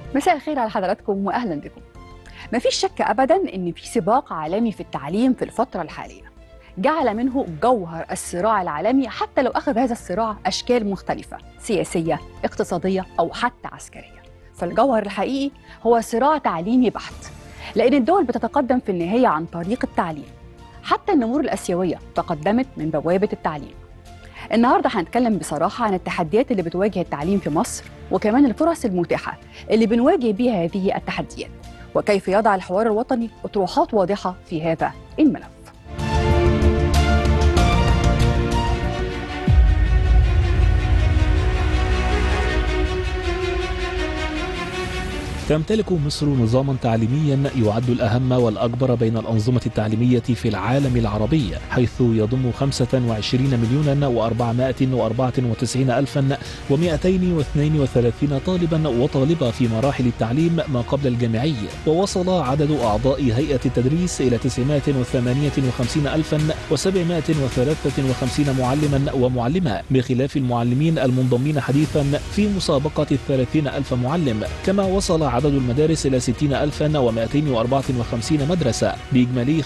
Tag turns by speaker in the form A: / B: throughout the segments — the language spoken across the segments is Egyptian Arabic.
A: مساء الخير على حضراتكم واهلا بكم. مفيش شك ابدا ان في سباق عالمي في التعليم في الفتره الحاليه. جعل منه جوهر الصراع العالمي حتى لو اخذ هذا الصراع اشكال مختلفه سياسيه، اقتصاديه او حتى عسكريه. فالجوهر الحقيقي هو صراع تعليمي بحت. لان الدول بتتقدم في النهايه عن طريق التعليم. حتى النمور الاسيويه تقدمت من بوابه التعليم. النهارده هنتكلم بصراحه عن التحديات اللي بتواجه التعليم في مصر وكمان الفرص المتاحه اللي بنواجه بيها هذه التحديات وكيف يضع الحوار الوطني اطروحات واضحه في هذا الملف.
B: تمتلك مصر نظاما تعليميا يعد الأهم والأكبر بين الأنظمة التعليمية في العالم العربي حيث يضم 25 مليونا و494 ألفا و232 طالبا وطالبة في مراحل التعليم ما قبل الجامعي ووصل عدد أعضاء هيئة التدريس إلى 958 ألفا و753 معلما ومعلمة بخلاف المعلمين المنضمين حديثا في مسابقة الثلاثين ألف معلم كما وصل عدد المدارس إلى 60254 مدرسة بإجمالي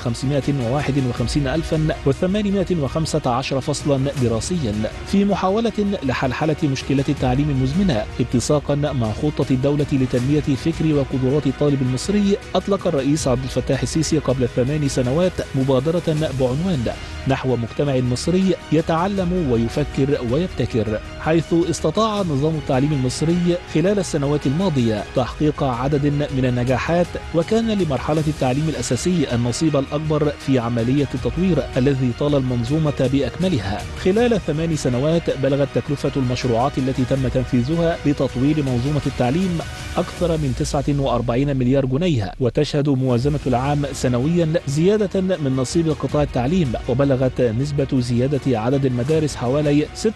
B: 551815 فصلا دراسيا في محاولة لحلحلة مشكلة التعليم المزمنة اتساقا مع خطة الدولة لتنمية فكر وقدرات الطالب المصري أطلق الرئيس عبد الفتاح السيسي قبل ثمان سنوات مبادرة بعنوان نحو مجتمع مصري يتعلم ويفكر ويبتكر حيث استطاع نظام التعليم المصري خلال السنوات الماضية تحقيق عدد من النجاحات وكان لمرحلة التعليم الأساسي النصيب الأكبر في عملية التطوير الذي طال المنظومة بأكملها خلال ثمان سنوات بلغت تكلفة المشروعات التي تم تنفيذها لتطوير منظومة التعليم أكثر من 49 مليار جنيه وتشهد موازنة العام سنويا زيادة من نصيب قطاع التعليم وبلغت نسبة زيادة عدد المدارس حوالي 16.8%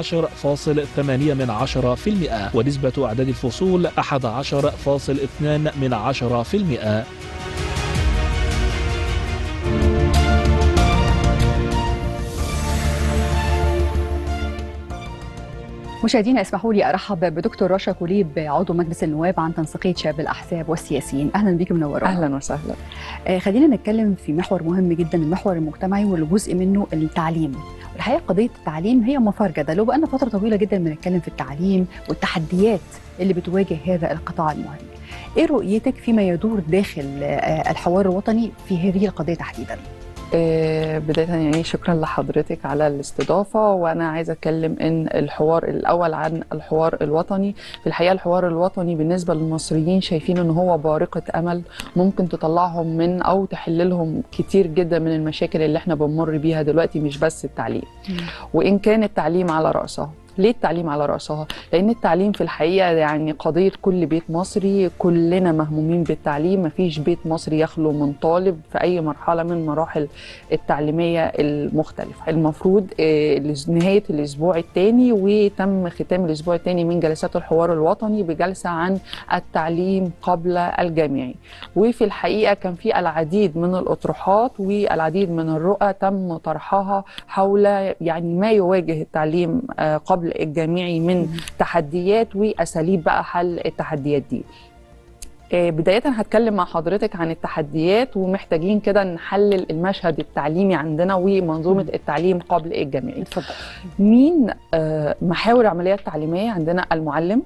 B: ونسبة أعداد الفصول 11.2 من عشرة في المئة
A: مشاهدينا اسمحوا لي ارحب بدكتور رشا كوليب عضو مجلس النواب عن تنسيقيه شباب الاحزاب والسياسيين اهلا بيك منورانا
C: اهلا وسهلا
A: آه خلينا نتكلم في محور مهم جدا المحور المجتمعي واللي جزء منه التعليم والحقيقه قضيه التعليم هي مسار جدل وبقالنا فتره طويله جدا بنتكلم في التعليم والتحديات اللي بتواجه هذا القطاع المهم ايه رؤيتك فيما يدور داخل آه الحوار الوطني في هذه القضيه تحديدا
C: بداية يعني شكرا لحضرتك على الاستضافة وأنا عايزة أتكلم إن الحوار الأول عن الحوار الوطني في الحقيقة الحوار الوطني بالنسبة للمصريين شايفين إن هو بارقة أمل ممكن تطلعهم من أو تحل لهم كتير جدا من المشاكل اللي احنا بنمر بيها دلوقتي مش بس التعليم وإن كان التعليم على رأسها ليه التعليم على رأسها؟ لأن التعليم في الحقيقة يعني قضية كل بيت مصري كلنا مهمومين بالتعليم مفيش بيت مصري يخلو من طالب في أي مرحلة من مراحل التعليمية المختلفة المفروض نهاية الأسبوع الثاني وتم ختام الأسبوع الثاني من جلسات الحوار الوطني بجلسة عن التعليم قبل الجامعي وفي الحقيقة كان في العديد من الأطروحات والعديد من الرؤى تم طرحها حول يعني ما يواجه التعليم قبل قبل الجامعي من تحديات واساليب بقى حل التحديات دي بداية هتكلم مع حضرتك عن التحديات ومحتاجين كده نحلل المشهد التعليمي عندنا ومنظومة التعليم قبل الجامعي
A: اتفضل
C: مين محاور العملية التعليمية عندنا المعلم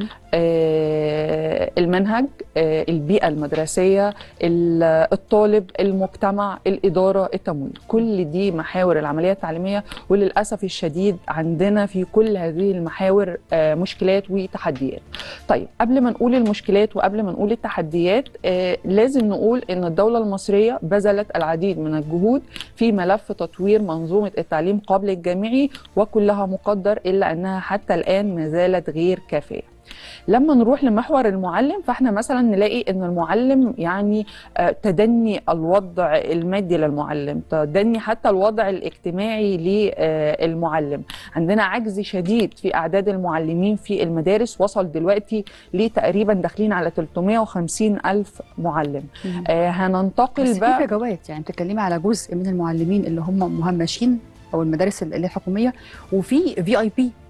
C: المنهج البيئة المدرسية الطالب المجتمع الإدارة التمويل كل دي محاور العملية التعليمية وللأسف الشديد عندنا في كل هذه المحاور مشكلات وتحديات طيب قبل ما نقول المشكلات وقبل ما نقول التحديات آه لازم نقول ان الدوله المصريه بذلت العديد من الجهود في ملف تطوير منظومه التعليم قبل الجامعي وكلها مقدر الا انها حتى الان ما زالت غير كافيه لما نروح لمحور المعلم فاحنا مثلا نلاقي ان المعلم يعني تدني الوضع المادي للمعلم تدني حتى الوضع الاجتماعي للمعلم عندنا عجز شديد في اعداد المعلمين في المدارس وصل دلوقتي لتقريبا داخلين على 350 الف معلم آه هننتقل
A: بس
C: بقى
A: في فجوات يعني بتتكلمي على جزء من المعلمين اللي هم مهمشين او المدارس اللي الحكوميه وفي في اي بي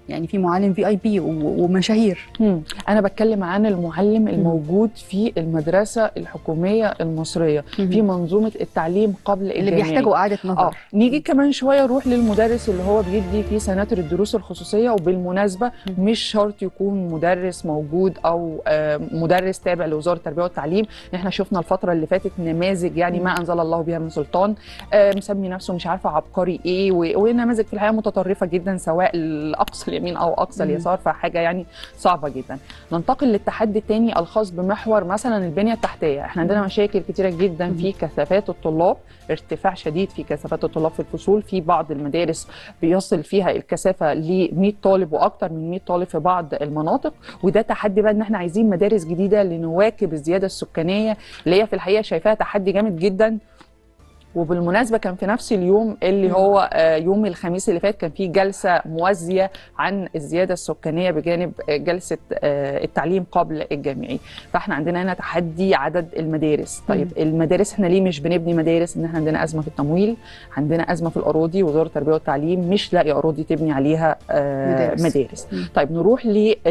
A: يعني في معلم في اي بي ومشاهير
C: مم. انا بتكلم عن المعلم الموجود في المدرسه الحكوميه المصريه في منظومه التعليم قبل
A: اللي
C: الجامعي.
A: بيحتاجوا اعاده
C: اه
A: نظر
C: نيجي كمان شويه نروح للمدرس اللي هو بيدي في سناتر الدروس الخصوصيه وبالمناسبه
A: مم.
C: مش شرط يكون مدرس موجود او آه، مدرس تابع لوزاره التربيه والتعليم احنا شفنا الفتره اللي فاتت نماذج يعني ما انزل الله بها من سلطان آه، مسمي نفسه مش عارفه عبقري ايه و- ونماذج في الحقيقه متطرفه جدا سواء لاقصى اليمين او اقصى
A: مم.
C: اليسار فحاجه يعني صعبه جدا ننتقل للتحدي الثاني الخاص بمحور مثلا البنيه التحتيه احنا عندنا
A: مم.
C: مشاكل كتيره جدا
A: مم.
C: في كثافات الطلاب ارتفاع شديد في كثافات الطلاب في الفصول في بعض المدارس بيصل فيها الكثافه ل 100 طالب واكثر من 100 طالب في بعض المناطق وده تحدي بقى ان احنا عايزين مدارس جديده لنواكب الزياده السكانيه اللي هي في الحقيقه شايفاها تحدي جامد جدا وبالمناسبه كان في نفس اليوم اللي
A: مم.
C: هو آه، يوم الخميس اللي فات كان في جلسه موازيه عن الزياده السكانيه بجانب آه، جلسه آه، التعليم قبل الجامعي فاحنا عندنا هنا تحدي عدد المدارس طيب المدارس احنا ليه مش بنبني مدارس ان احنا عندنا ازمه في التمويل عندنا ازمه في الاراضي وزاره التربيه والتعليم مش لاقي اراضي تبني عليها آه،
A: مدارس.
C: مدارس
A: مم.
C: طيب نروح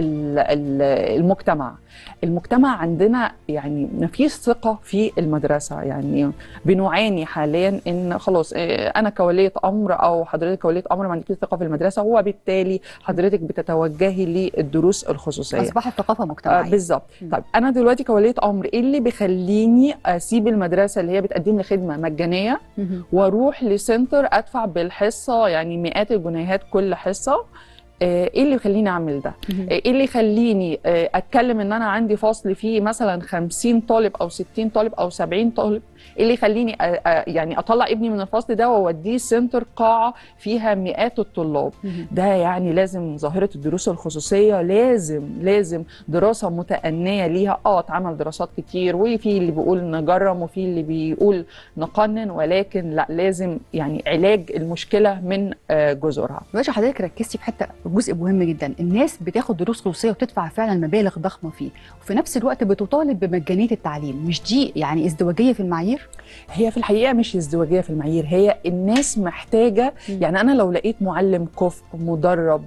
C: للمجتمع المجتمع عندنا يعني ما فيش ثقه في المدرسه يعني بنعاني حاليا ان خلاص آه، انا كوليه امر او حضرتك كوليه امر ما عندكيش ثقه في المدرسه وبالتالي حضرتك بتتوجهي للدروس الخصوصيه
A: اصبحت ثقافه
C: آه
A: مجتمعيه
C: بالظبط
A: مم.
C: طيب انا دلوقتي كوليه امر ايه اللي بيخليني اسيب المدرسه اللي هي بتقدم لي خدمه مجانيه
A: مهم.
C: واروح لسنتر ادفع بالحصه يعني مئات الجنيهات كل حصه آه، ايه اللي يخليني اعمل ده
A: مهم.
C: ايه اللي يخليني آه، اتكلم ان انا عندي فصل فيه مثلا 50 طالب او 60 طالب او 70 طالب ايه اللي يخليني آه، آه، يعني اطلع ابني من الفصل ده واوديه سنتر قاعه فيها مئات الطلاب
A: مهم.
C: ده يعني لازم ظاهره الدروس الخصوصيه لازم لازم دراسه متأنية ليها اه اتعمل دراسات كتير وفي اللي بيقول نجرم وفي اللي بيقول نقنن ولكن لا لازم يعني علاج المشكله من آه، جذورها
A: باشا حضرتك ركزتي في حته جزء مهم جدا الناس بتاخد دروس خصوصيه وتدفع فعلا مبالغ ضخمه فيه وفي نفس الوقت بتطالب بمجانيه التعليم مش دي يعني ازدواجيه في المعايير
C: هي في الحقيقه مش ازدواجيه في المعايير هي الناس محتاجه
A: مم.
C: يعني انا لو لقيت معلم كفء مدرب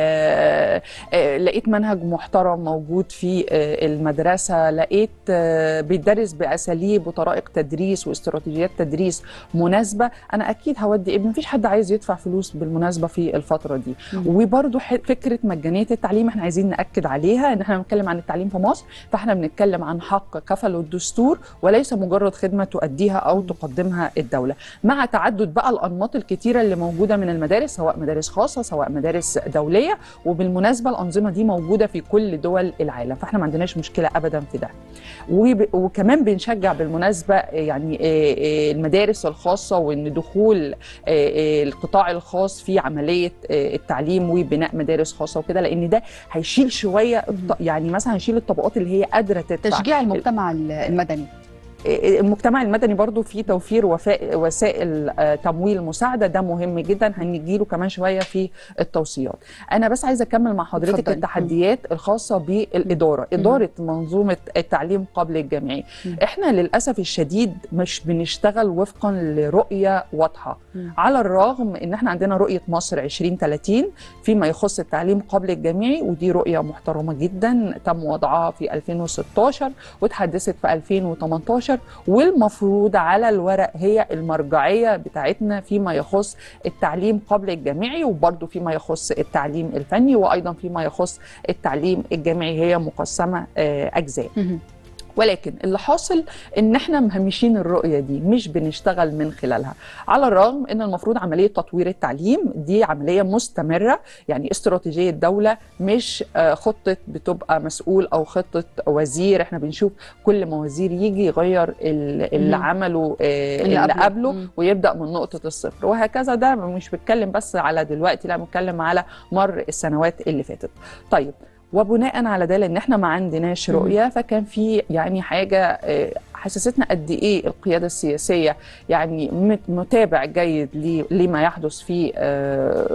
C: آه آه لقيت منهج محترم موجود في آه المدرسه لقيت آه بيدرس باساليب وطرائق تدريس واستراتيجيات تدريس مناسبه انا اكيد هودي ابني مفيش حد عايز يدفع فلوس بالمناسبه في الفتره دي
A: مم.
C: وبرضو ح- فكره مجانيه التعليم احنا عايزين ناكد عليها ان احنا بنتكلم عن التعليم في مصر فاحنا بنتكلم عن حق كفله الدستور وليس مجرد خدمه تؤديها او تقدمها الدوله مع تعدد بقى الانماط الكتيره اللي موجوده من المدارس سواء مدارس خاصه سواء مدارس دوليه وبالمناسبه الانظمه دي موجوده في كل دول العالم فاحنا ما عندناش مشكله ابدا في ده وب- وكمان بنشجع بالمناسبه يعني آه، آه، المدارس الخاصه وان دخول آه، آه، القطاع الخاص في عمليه آه، التعليم وبناء مدارس خاصه وكده لان ده هيشيل شويه الط- يعني مثلا هيشيل الطبقات اللي هي قادره تدفع
A: تشجيع المجتمع المدني
C: المجتمع المدني برضو في توفير وفاء وسائل آه، تمويل مساعده ده مهم جدا هنجيله كمان شويه في التوصيات انا بس عايزه اكمل مع حضرتك
A: اتفضلي.
C: التحديات الخاصه بالاداره اداره منظومه التعليم قبل الجامعي
A: مم.
C: احنا للاسف الشديد مش بنشتغل وفقا لرؤيه واضحه
A: مم.
C: على الرغم ان احنا عندنا رؤيه مصر 2030 فيما يخص التعليم قبل الجامعي ودي رؤيه محترمه جدا تم وضعها في 2016 وتحدثت في 2018 والمفروض على الورق هي المرجعيه بتاعتنا فيما يخص التعليم قبل الجامعي وبرضه فيما يخص التعليم الفني وايضا فيما يخص التعليم الجامعي هي مقسمه آه، اجزاء
A: مهم.
C: ولكن اللي حاصل ان احنا مهمشين الرؤيه دي مش بنشتغل من خلالها على الرغم ان المفروض عمليه تطوير التعليم دي عمليه مستمره يعني استراتيجيه دوله مش آه، خطه بتبقى مسؤول او خطه وزير احنا بنشوف كل ما وزير يجي يغير ال- اللي
A: مم.
C: عمله آه،
A: اللي
C: اللي
A: قبله.
C: قبله
A: مم.
C: ويبدا من نقطه الصفر وهكذا ده مش بتكلم بس على دلوقتي لا بنتكلم على مر السنوات اللي فاتت طيب وبناء على ده لان احنا ما عندناش
A: مم.
C: رؤيه فكان في يعني حاجه آه، حسستنا قد ايه القياده السياسيه يعني مت- متابع جيد ل- لما يحدث في آه،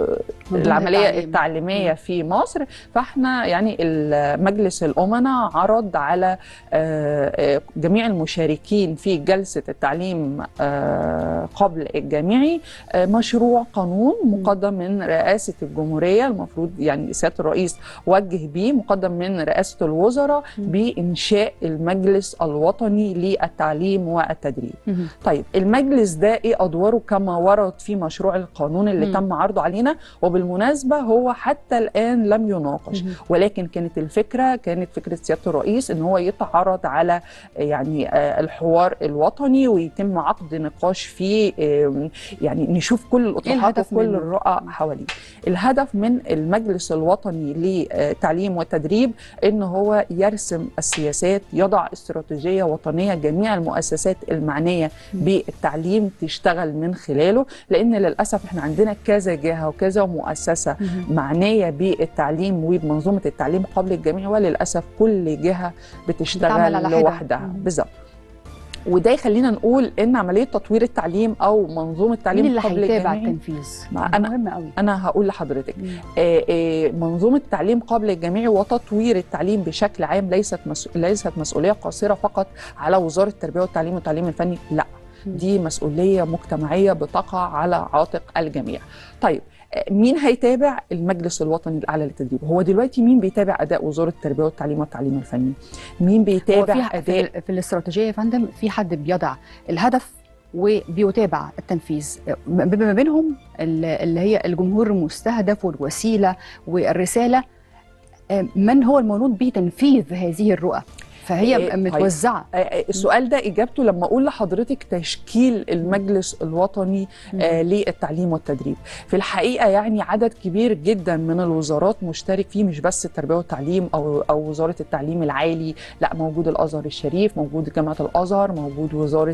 A: منظومة
C: العمليه
A: التعليم.
C: التعليميه
A: مم.
C: في مصر فاحنا يعني ال- مجلس الامناء عرض على آه، آه، جميع المشاركين في جلسه التعليم آه، قبل الجامعي آه، مشروع قانون مقدم من رئاسه الجمهوريه المفروض يعني سياده الرئيس وجه بيه مقدم من رئاسه الوزراء
A: مم.
C: بانشاء المجلس الوطني للتعليم والتدريب
A: مهم.
C: طيب المجلس ده ايه ادواره كما ورد في مشروع القانون اللي
A: مم.
C: تم عرضه علينا وبالمناسبه هو حتى الان لم يناقش
A: مهم.
C: ولكن كانت الفكره كانت فكره سياده الرئيس ان هو يتعرض على يعني آه، الحوار الوطني ويتم عقد نقاش فيه آه، يعني نشوف كل الاطروحات
A: الهدف
C: وكل
A: منه؟
C: الرؤى حواليه الهدف من المجلس الوطني للتعليم والتدريب ان هو يرسم السياسات يضع استراتيجيه وطنيه جميع المؤسسات المعنيه بالتعليم تشتغل من خلاله لان للاسف احنا عندنا كذا جهه وكذا مؤسسه
A: مهم.
C: معنيه بالتعليم وبمنظومه التعليم قبل الجميع وللاسف كل جهه بتشتغل
A: بتعمل على حدة.
C: لوحدها
A: مم.
C: بالظبط وده يخلينا نقول ان عمليه تطوير التعليم او منظومه التعليم
A: مين اللي
C: قبل
A: هيتابع
C: الجميع
A: التنفيذ؟
C: ما
A: ده
C: أنا-
A: مهم قوي
C: انا هقول لحضرتك
A: مم.
C: آه، آه، منظومه التعليم قبل الجميع وتطوير التعليم بشكل عام ليست مس... ليست مسؤوليه قاصره فقط على وزاره التربيه والتعليم والتعليم الفني لا
A: مم.
C: دي مسؤوليه مجتمعيه بتقع على عاتق الجميع طيب آه، مين هيتابع المجلس الوطني الاعلى للتدريب هو دلوقتي مين بيتابع اداء وزاره التربيه والتعليم والتعليم الفني مين
A: هو
C: بيتابع
A: في
C: اداء
A: في, في الاستراتيجيه يا فندم في حد بيضع الهدف وبيتابع التنفيذ بما ما بينهم ال- اللي هي الجمهور المستهدف والوسيله والرساله آه، من هو المنوط به تنفيذ هذه الرؤى فهي
C: إيه، طيب.
A: متوزعه
C: آه، آه، السؤال ده اجابته لما اقول لحضرتك تشكيل المجلس الوطني آه، للتعليم والتدريب في الحقيقه يعني عدد كبير جدا من الوزارات مشترك فيه مش بس التربيه والتعليم او او وزاره التعليم العالي لا موجود الازهر الشريف موجود جامعه الازهر موجود وزاره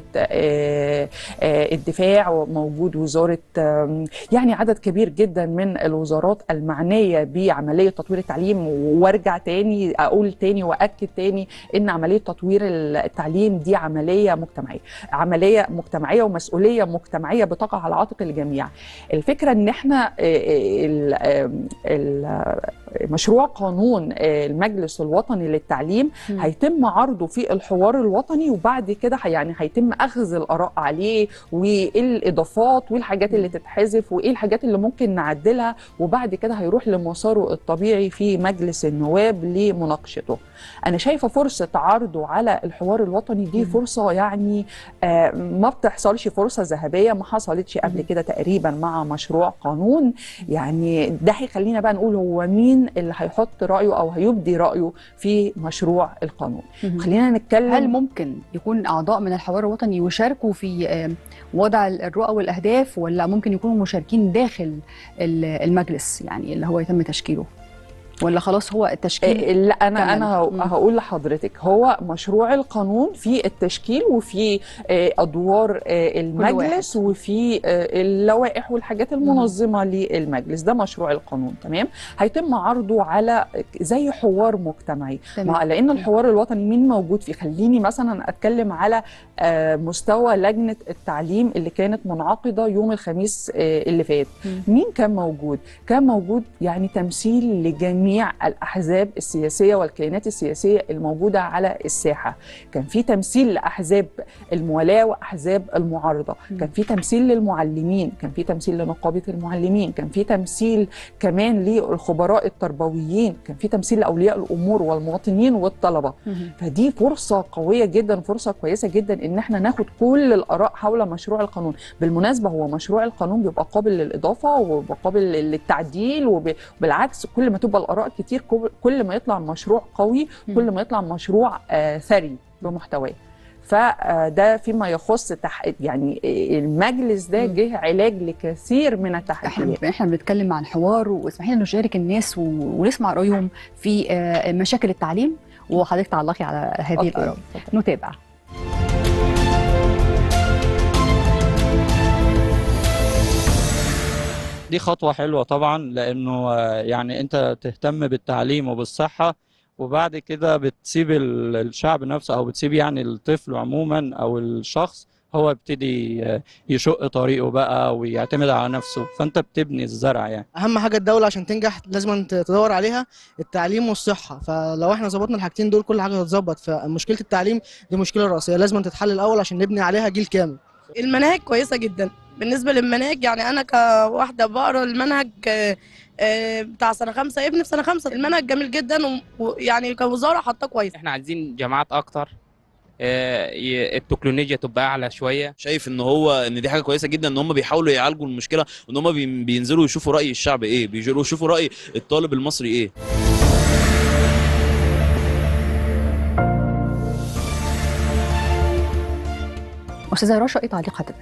C: آه، آه، الدفاع وموجود وزاره آم، يعني عدد كبير جدا من الوزارات المعنيه بعمليه تطوير التعليم وارجع تاني اقول تاني واكد تاني ان عمليه تطوير التعليم دي عمليه مجتمعيه عمليه مجتمعيه ومسؤوليه مجتمعيه بتقع على عاتق الجميع الفكره ان احنا آه، ال- آه، ال- آه، مشروع قانون آه، المجلس الوطني للتعليم
A: مم.
C: هيتم عرضه في الحوار الوطني وبعد كده هي- يعني هيتم اخذ الاراء عليه وايه الاضافات والحاجات اللي تتحذف وايه الحاجات اللي ممكن نعدلها وبعد كده هيروح لمساره الطبيعي في مجلس النواب لمناقشته انا شايفه فرصه عرضه على الحوار الوطني دي
A: مم.
C: فرصه يعني آه، ما بتحصلش فرصه ذهبيه ما حصلتش قبل
A: مم.
C: كده تقريبا مع مشروع قانون يعني ده هيخلينا بقى نقول هو مين اللي هيحط رايه او هيبدي رايه في مشروع القانون
A: مهم.
C: خلينا نتكلم
A: هل ممكن يكون اعضاء من الحوار الوطني يشاركوا في آه، وضع الرؤى والاهداف ولا ممكن يكونوا مشاركين داخل ال- المجلس يعني اللي هو يتم تشكيله ولا خلاص هو التشكيل
C: إيه، لا انا
A: كمل.
C: انا هق-
A: مم.
C: هقول لحضرتك هو مشروع القانون في التشكيل وفي آه، ادوار آه، المجلس
A: واحد.
C: وفي آه، اللوائح والحاجات المنظمه للمجلس ده مشروع القانون تمام هيتم عرضه على زي حوار مجتمعي
A: تمام.
C: مع لان الحوار الوطني مين موجود فيه خليني مثلا اتكلم على آه، مستوى لجنه التعليم اللي كانت منعقده يوم الخميس آه، اللي فات
A: مم.
C: مين كان موجود كان موجود يعني تمثيل لجميع الاحزاب السياسيه والكيانات السياسيه الموجوده على الساحه كان في تمثيل لاحزاب الموالاه واحزاب المعارضه
A: مم.
C: كان في تمثيل للمعلمين كان في تمثيل لنقابه المعلمين كان في تمثيل كمان للخبراء التربويين كان في تمثيل لاولياء الامور والمواطنين والطلبه
A: مهم.
C: فدي فرصة قوية جدا فرصة كويسة جدا ان احنا ناخد كل الاراء حول مشروع القانون بالمناسبة هو مشروع القانون بيبقى قابل للاضافة وبيبقى قابل للتعديل وبالعكس كل ما تبقى الاراء كتير كل- كل ما يطلع مشروع قوي كل ما يطلع مشروع آه، ثري بمحتواه فده فيما يخص تح... يعني المجلس ده
A: مم.
C: جه علاج لكثير من
A: احنا
C: التحديات
A: احنا بنتكلم عن حوار واسمحي لنا نشارك الناس و... ونسمع رايهم في آه، مشاكل التعليم وحضرتك تعلقي على هذه
C: أوكي،
A: الاراء
C: اتفضل.
A: نتابع
D: دي خطوة حلوة طبعا لأنه آه، يعني أنت تهتم بالتعليم وبالصحة وبعد كده بتسيب ال- الشعب نفسه أو بتسيب يعني الطفل عموما أو الشخص هو يبتدي آه، يشق طريقه بقى ويعتمد على نفسه فانت بتبني الزرع يعني
E: اهم حاجه الدوله عشان تنجح لازم ت- تدور عليها التعليم والصحه فلو احنا ظبطنا الحاجتين دول كل حاجه هتتظبط فمشكله التعليم دي مشكله رئيسيه لازم تتحل الاول عشان نبني عليها جيل كامل
F: المناهج كويسه جدا بالنسبه للمناهج يعني انا كواحده بقرا المنهج آه، آه، بتاع سنه خمسه ابني في سنه خمسه المنهج جميل جدا و- ويعني كوزاره حاطاه كويس
G: احنا عايزين جامعات اكتر آه، ي- التكنولوجيا تبقى اعلى شويه
H: شايف ان هو ان دي حاجه كويسه جدا ان هم بيحاولوا يعالجوا المشكله وان هم بي- بينزلوا يشوفوا راي الشعب ايه بيجروا يشوفوا راي الطالب المصري ايه
A: استاذه رشا ايه تعليق حضرتك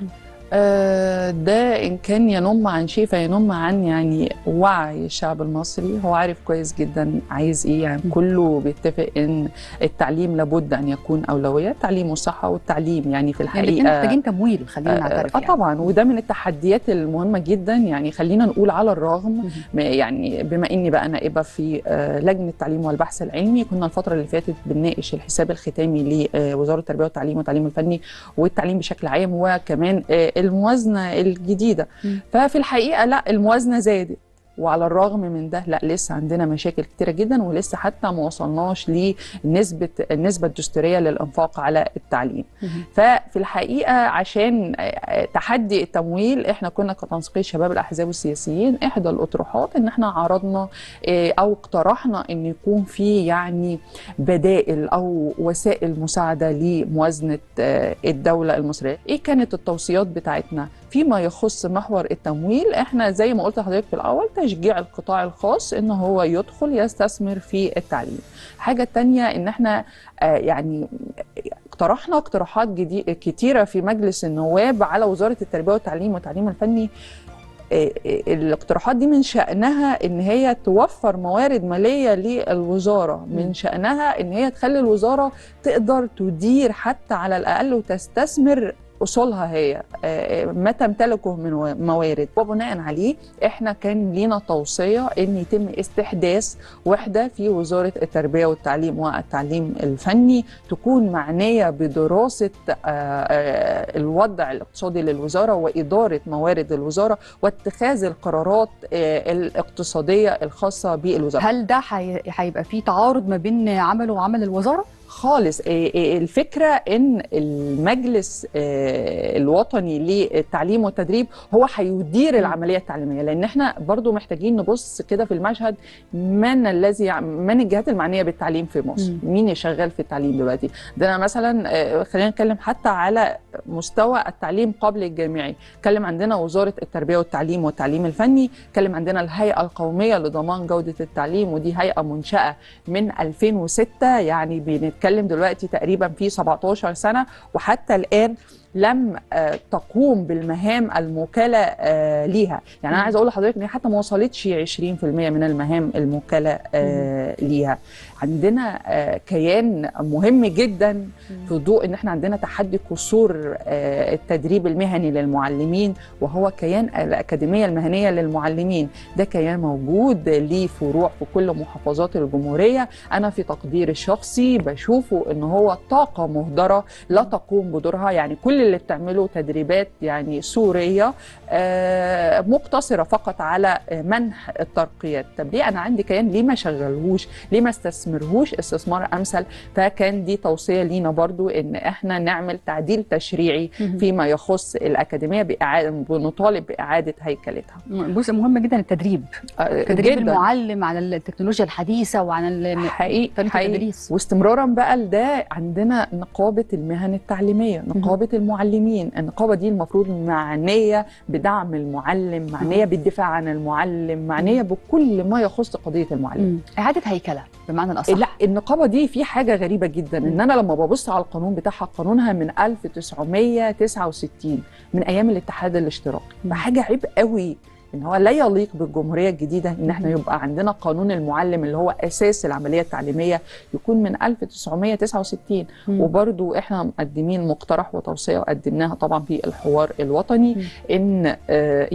C: آه، ده ان كان ينم عن شيء فينم عن يعني وعي الشعب المصري هو عارف كويس جدا عايز ايه يعني كله بيتفق ان التعليم لابد ان يكون اولويه التعليم والصحه والتعليم يعني في
A: يعني الاثنين
C: الحقيقه
A: محتاجين تمويل خلينا نعترف
C: اه
A: يعني.
C: طبعا وده من التحديات المهمه جدا يعني خلينا نقول على الرغم
A: مهم.
C: ما- يعني بما اني بقى نائبه في آه، لجنه التعليم والبحث العلمي كنا الفتره اللي فاتت بنناقش الحساب الختامي لوزاره التربيه والتعليم والتعليم الفني والتعليم بشكل عام وكمان آه، الموازنه الجديده
A: مم.
C: ففي الحقيقه لا الموازنه زادت وعلى الرغم من ده لا لسه عندنا مشاكل كتيره جدا ولسه حتى ما وصلناش لنسبه النسبه الدستوريه للانفاق على التعليم
A: مهم.
C: ففي الحقيقه عشان آه، تحدي التمويل احنا كنا كتنسيقيه شباب الاحزاب والسياسيين احدى الاطروحات ان احنا عرضنا آه، او اقترحنا ان يكون في يعني بدائل او وسائل مساعده لموازنه آه، الدوله المصريه. ايه كانت التوصيات بتاعتنا؟ فيما يخص محور التمويل احنا زي ما قلت لحضرتك في الاول تشجيع القطاع الخاص ان هو يدخل يستثمر في التعليم. حاجه تانية ان احنا آه، يعني اقترحنا اقتراحات جديد كتيره في مجلس النواب على وزاره التربيه والتعليم والتعليم الفني آه، آه، الاقتراحات دي من شأنها ان هي توفر موارد ماليه للوزاره من شأنها ان هي تخلي الوزاره تقدر تدير حتى على الاقل وتستثمر اصولها هي آه، ما تمتلكه من و- موارد وبناء عليه احنا كان لينا توصيه ان يتم استحداث وحده في وزاره التربيه والتعليم والتعليم الفني تكون معنيه بدراسه آه، آه، الوضع الاقتصادي للوزاره واداره موارد الوزاره واتخاذ القرارات آه، الاقتصاديه الخاصه بالوزاره
A: هل ده حي- هيبقى فيه تعارض ما بين عمله وعمل الوزاره
C: خالص إيه إيه الفكرة ان المجلس آه، الوطني للتعليم والتدريب هو هيدير العملية التعليمية لان احنا برضو محتاجين نبص كده في المشهد من الذي يع- من الجهات المعنية بالتعليم في مصر
A: مم.
C: مين شغال في التعليم دلوقتي ده انا مثلا آه، خلينا نتكلم حتى على مستوى التعليم قبل الجامعي اتكلم عندنا وزارة التربية والتعليم والتعليم الفني اتكلم عندنا الهيئة القومية لضمان جودة التعليم ودي هيئة منشأة من 2006 يعني بنتكلم دلوقتي تقريبا في 17 سنة وحتى الآن لم آه، تقوم بالمهام الموكلة آه، ليها يعني أنا عايزة أقول لحضرتك إن هي حتى ما وصلتش 20% من المهام الموكلة آه، ليها عندنا آه، كيان مهم جدا في ضوء ان احنا عندنا تحدي قصور آه، التدريب المهني للمعلمين وهو كيان الاكاديميه المهنيه للمعلمين ده كيان موجود ليه فروع في كل محافظات الجمهوريه انا في تقديري الشخصي بشوفه ان هو طاقه مهدره لا تقوم بدورها يعني كل اللي بتعمله تدريبات يعني سوريه آه، مقتصره فقط على آه، منح الترقيات طب ليه انا عندي كيان ليه ما شغلهوش ليه ما استثمرهوش استثمار امثل فكان دي توصيه لينا برضو ان احنا نعمل تعديل تشريعي فيما يخص الاكاديميه باعاده بنطالب باعاده هيكلتها
A: جزء مهم جدا التدريب
C: آه،
A: تدريب
C: جداً.
A: المعلم على التكنولوجيا الحديثه وعن ال-
C: حقيقي
A: طريقه
C: حقيقي
A: التدريس
C: واستمرارا بقى لده عندنا نقابه المهن التعليميه نقابه المعلمين النقابه دي المفروض معنيه بدعم المعلم معنيه بالدفاع عن المعلم معنيه بكل ما يخص قضيه المعلم
A: مم. اعاده هيكله بمعنى الاصح
C: لا النقابه دي في حاجه غريبه جدا ان انا لما ببص على القانون بتاعها قانونها من 1969 من ايام الاتحاد الاشتراكي
A: مم.
C: فحاجه عيب قوي ان هو لا يليق بالجمهوريه الجديده ان احنا يبقى عندنا قانون المعلم اللي هو اساس العمليه التعليميه يكون من 1969
A: مم.
C: وبرضو احنا مقدمين مقترح وتوصيه وقدمناها طبعا في الحوار الوطني
A: مم.
C: ان آه،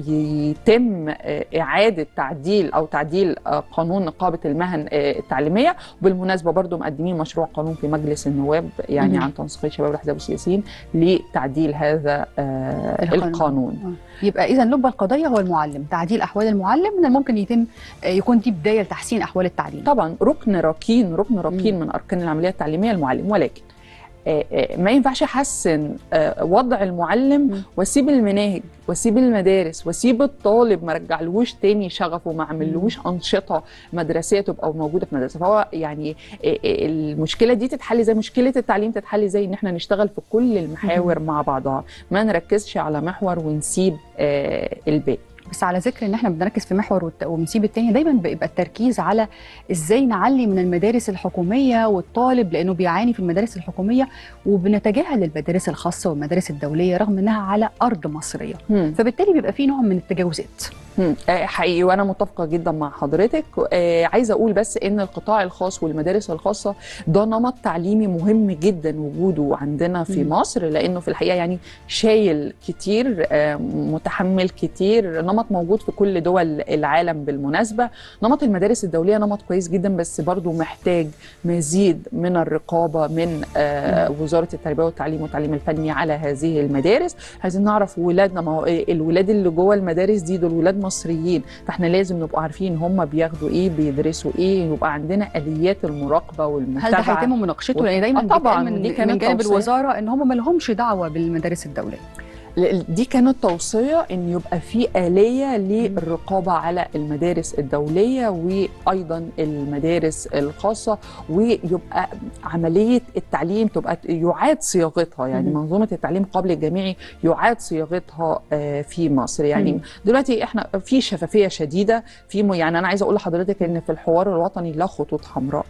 C: يتم آه، اعاده تعديل او تعديل آه، قانون نقابه المهن آه، التعليميه وبالمناسبه برضو مقدمين مشروع قانون في مجلس النواب يعني
A: مم.
C: عن تنسيق شباب الاحزاب والسياسيين لتعديل هذا آه،
A: القانون.
C: القانون
A: يبقى اذا لب القضيه هو المعلم تعديل احوال المعلم من الممكن يتم آه، يكون دي بدايه لتحسين احوال التعليم
C: طبعا ركن ركين ركن ركين
A: مم.
C: من اركان العمليه التعليميه المعلم ولكن آه، آه، ما ينفعش احسن آه، وضع المعلم
A: مم.
C: واسيب المناهج واسيب المدارس واسيب الطالب ما رجعلهوش تاني شغفه ما عملهوش انشطه مدرسيه تبقى موجوده في مدرسه فهو يعني آه، آه، المشكله دي تتحل زي مشكله التعليم تتحل زي ان احنا نشتغل في كل المحاور مع بعضها ما نركزش على محور ونسيب آه، الباقي
A: بس على ذكر ان احنا بنركز في محور والت- ونسيب التاني دايما بيبقى التركيز على ازاي نعلي من المدارس الحكوميه والطالب لانه بيعاني في المدارس الحكوميه وبنتجاهل المدارس الخاصه والمدارس الدوليه رغم انها على ارض مصريه
C: مم.
A: فبالتالي بيبقى في نوع من التجاوزات
C: مم. آه، حقيقي وانا متفقه جدا مع حضرتك آه، عايزه اقول بس ان القطاع الخاص والمدارس الخاصه ده نمط تعليمي مهم جدا وجوده عندنا في
A: مم.
C: مصر لانه في الحقيقه يعني شايل كتير آه، متحمل كتير نمط موجود في كل دول العالم بالمناسبه نمط المدارس الدوليه نمط كويس جدا بس برضو محتاج مزيد من الرقابه من آه، وزاره التربيه والتعليم والتعليم الفني على هذه المدارس عايزين نعرف ولادنا ما هو إيه الولاد اللي جوه المدارس دي دول ولاد مصريين فاحنا لازم نبقى عارفين هم بياخدوا ايه بيدرسوا ايه يبقى عندنا اليات المراقبه
A: هل ده
C: والمتابعه
A: هيتم مناقشته
C: و-
A: لان دايما
C: آه طبعاً،
A: بيتقال
C: دي
A: من,
C: كانت
A: من جانب
C: توصية.
A: الوزاره ان هم ما لهمش دعوه بالمدارس الدوليه
C: دي كانت توصيه ان يبقى في اليه للرقابه على المدارس الدوليه وايضا المدارس الخاصه ويبقى عمليه التعليم تبقى يعاد صياغتها يعني
A: مم.
C: منظومه التعليم قبل الجامعي يعاد صياغتها آه، في مصر يعني
A: مم.
C: دلوقتي احنا في شفافيه شديده في م- يعني انا عايزه اقول لحضرتك ان في الحوار الوطني لا خطوط حمراء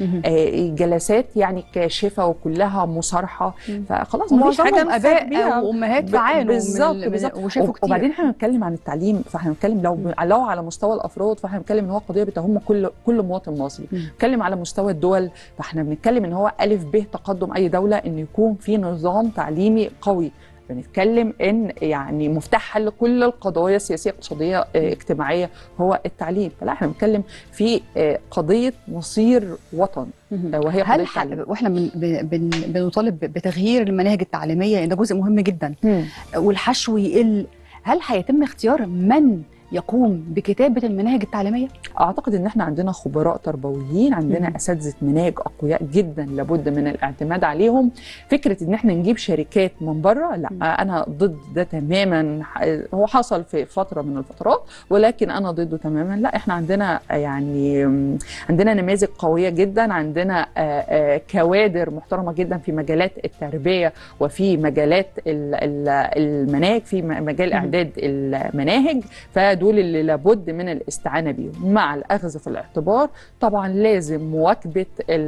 C: آه، جلسات يعني كاشفه وكلها مصارحه
A: مم.
C: فخلاص مفيش حاجه
A: معظمهم
C: نخاف
A: اباء
C: بيها.
A: وامهات
C: ب-
A: فعانوا من
C: بالظبط
A: ال- من-
C: بالظبط
A: وشافوا كتير
C: وبعدين احنا بنتكلم عن التعليم فاحنا بنتكلم لو ب- لو على مستوى الافراد فاحنا بنتكلم ان هو قضيه بتهم كل كل مواطن مصري
A: مم.
C: بنتكلم على مستوى الدول فاحنا بنتكلم ان هو الف ب تقدم اي دوله ان يكون في نظام تعليمي قوي بنتكلم ان يعني مفتاح حل كل القضايا السياسيه اقتصاديه آه، اجتماعيه هو التعليم فلا احنا بنتكلم في آه، قضيه مصير وطن
A: مهم.
C: آه، وهي
A: هل
C: قضيه
A: ح...
C: تعليم
A: واحنا بن... بن... بنطالب بتغيير المناهج التعليميه لان ده جزء مهم جدا
C: مم.
A: والحشو يقل هل هيتم اختيار من يقوم بكتابه المناهج التعليميه؟
C: اعتقد ان احنا عندنا خبراء تربويين عندنا
A: مم.
C: اساتذه مناهج اقوياء جدا لابد من الاعتماد عليهم فكره ان احنا نجيب شركات من بره لا
A: مم.
C: انا ضد ده تماما هو حصل في فتره من الفترات ولكن انا ضده تماما لا احنا عندنا يعني عندنا نماذج قويه جدا عندنا آه، آه، كوادر محترمه جدا في مجالات التربيه وفي مجالات ال- ال- المناهج في م- مجال
A: مم.
C: اعداد المناهج فدول اللي لابد من الاستعانه بيهم مع الاخذ في الاعتبار طبعا لازم مواكبه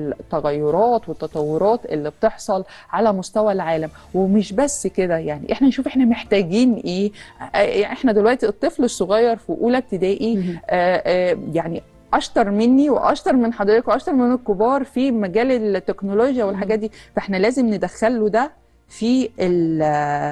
C: التغيرات والتطورات اللي بتحصل على مستوى العالم ومش بس كده يعني احنا نشوف احنا محتاجين ايه آه، احنا دلوقتي الطفل الصغير في اولى ابتدائي
A: مهم.
C: آه، آه، يعني اشطر مني واشطر من حضرتك واشطر من الكبار في مجال التكنولوجيا والحاجات دي فاحنا لازم ندخله ده في ال-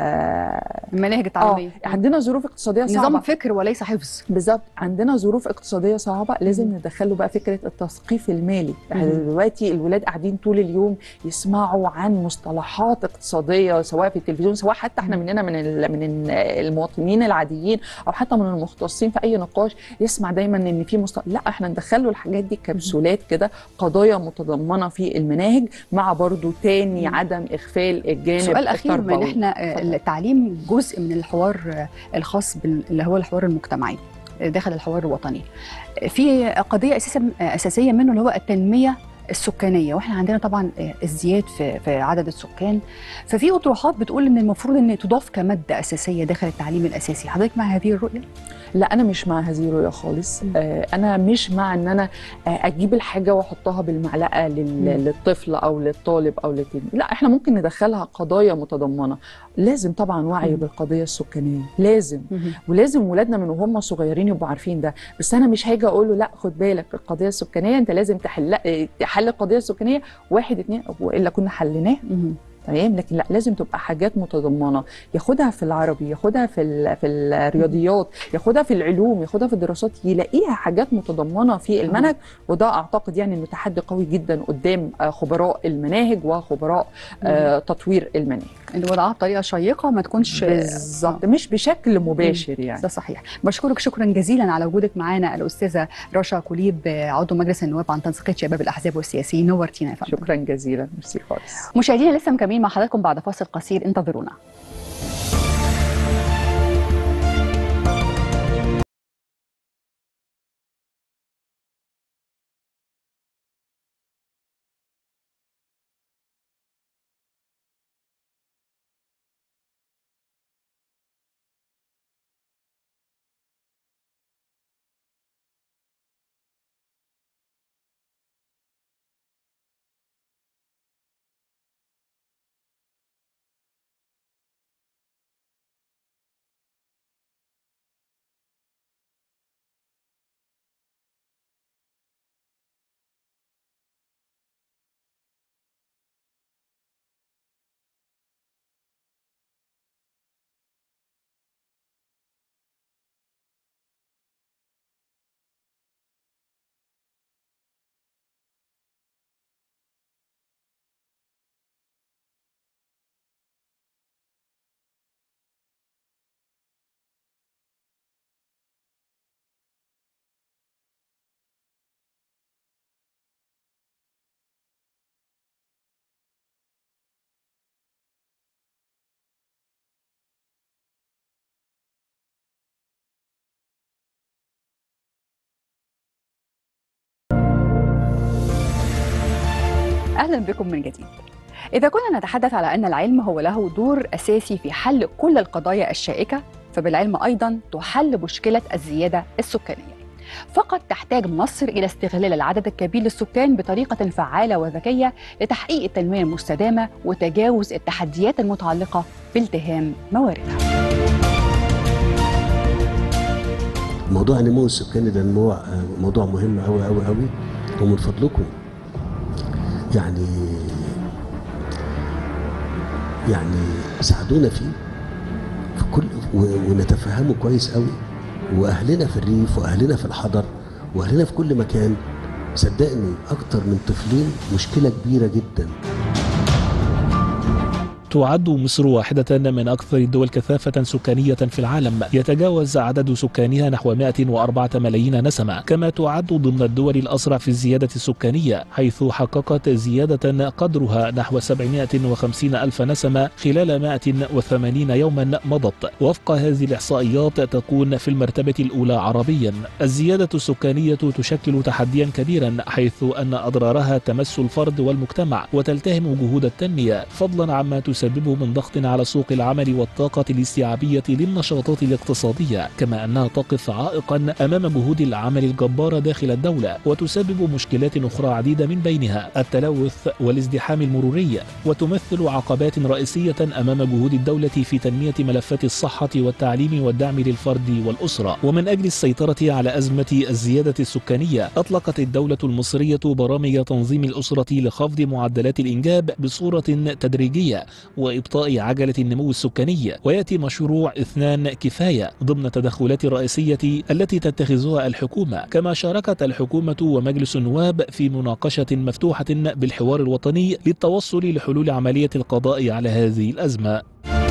A: المناهج
C: اه
A: التعليميه
C: عندنا ظروف اقتصاديه
A: نظام
C: صعبه
A: فكر وليس حفظ
C: بالظبط عندنا ظروف اقتصاديه صعبه لازم ندخله بقى فكره التثقيف المالي احنا
A: مم.
C: دلوقتي الولاد قاعدين طول اليوم يسمعوا عن مصطلحات اقتصاديه سواء في التلفزيون سواء حتى احنا
A: مم.
C: مننا من ال- من ال- المواطنين العاديين او حتى من المختصين في اي نقاش يسمع دايما ان في مصطلح لا احنا ندخله الحاجات دي كبسولات كده قضايا متضمنه في المناهج مع برضو تاني
A: مم.
C: عدم اغفال الجانب
A: سؤال اخير من
C: التربوي.
A: احنا آه،
C: اتفضل.
A: التعليم جزء من الحوار آه، الخاص بال- اللي هو الحوار المجتمعي آه، داخل الحوار الوطني آه، في قضيه اساسا آه، اساسيه منه اللي هو التنميه السكانيه واحنا عندنا طبعا آه، ازدياد في في عدد السكان ففي اطروحات بتقول ان المفروض ان تضاف كماده اساسيه داخل التعليم الاساسي حضرتك مع هذه الرؤيه
C: لا انا مش مع هذه الرؤيه خالص
A: مم.
C: آه انا مش مع ان انا آه اجيب الحاجه واحطها بالمعلقه لل...
A: مم.
C: للطفل او للطالب او للتلميذ لا احنا ممكن ندخلها قضايا متضمنه لازم طبعا وعي
A: مم.
C: بالقضيه السكانيه لازم
A: مهم.
C: ولازم ولادنا من وهم صغيرين يبقوا عارفين ده بس انا مش هاجي اقول له لا خد بالك القضيه السكانيه انت لازم تحل آه، تحل القضيه السكانيه واحد اتنين والا كنا حليناه
A: مهم.
C: تمام لكن لا لازم تبقى حاجات متضمنه ياخدها في العربي ياخدها في ال- في الرياضيات ياخدها في العلوم ياخدها في الدراسات يلاقيها حاجات متضمنه في المنهج وده اعتقد يعني انه تحدي قوي جدا قدام آه، خبراء المناهج وخبراء آه، تطوير المناهج
A: اللي وضعها بطريقه شيقه ما تكونش
C: بالظبط مش بشكل مباشر يعني
A: ده صحيح بشكرك شكرا جزيلا على وجودك معانا الاستاذه رشا كوليب عضو مجلس النواب عن تنسيقيه شباب الاحزاب والسياسيين نورتينا يا فندم
C: شكرا جزيلا ميرسي خالص
A: مشاهدينا لسه مكملين مع حضراتكم بعد فاصل قصير انتظرونا اهلا بكم من جديد اذا كنا نتحدث على ان العلم هو له دور اساسي في حل كل القضايا الشائكه فبالعلم ايضا تحل مشكله الزياده السكانيه فقط تحتاج مصر الى استغلال العدد الكبير للسكان بطريقه فعاله وذكيه لتحقيق التنميه المستدامه وتجاوز التحديات المتعلقه بالتهام مواردها
I: موضوع النمو السكاني ده موضوع موضوع مهم قوي قوي قوي ومن فضلكم يعني يعني ساعدونا فيه في كل و- ونتفهمه كويس قوي واهلنا في الريف واهلنا في الحضر واهلنا في كل مكان صدقني اكتر من طفلين مشكله كبيره جدا
B: تعد مصر واحدة من أكثر الدول كثافة سكانية في العالم يتجاوز عدد سكانها نحو 104 ملايين نسمة كما تعد ضمن الدول الأسرع في الزيادة السكانية حيث حققت زيادة قدرها نحو 750 ألف نسمة خلال 180 يوما مضت وفق هذه الإحصائيات تكون في المرتبة الأولى عربيا الزيادة السكانية تشكل تحديا كبيرا حيث أن أضرارها تمس الفرد والمجتمع وتلتهم جهود التنمية فضلا عما تسببه من ضغط على سوق العمل والطاقة الاستيعابية للنشاطات الاقتصادية كما أنها تقف عائقا أمام جهود العمل الجبارة داخل الدولة وتسبب مشكلات أخرى عديدة من بينها التلوث والازدحام المروري وتمثل عقبات رئيسية أمام جهود الدولة في تنمية ملفات الصحة والتعليم والدعم للفرد والأسرة ومن أجل السيطرة على أزمة الزيادة السكانية أطلقت الدولة المصرية برامج تنظيم الأسرة لخفض معدلات الإنجاب بصورة تدريجية وإبطاء عجلة النمو السكاني ويأتي مشروع اثنان كفاية ضمن تدخلات الرئيسية التي تتخذها الحكومة كما شاركت الحكومة ومجلس النواب في مناقشة مفتوحة بالحوار الوطني للتوصل لحلول عملية القضاء على هذه الأزمة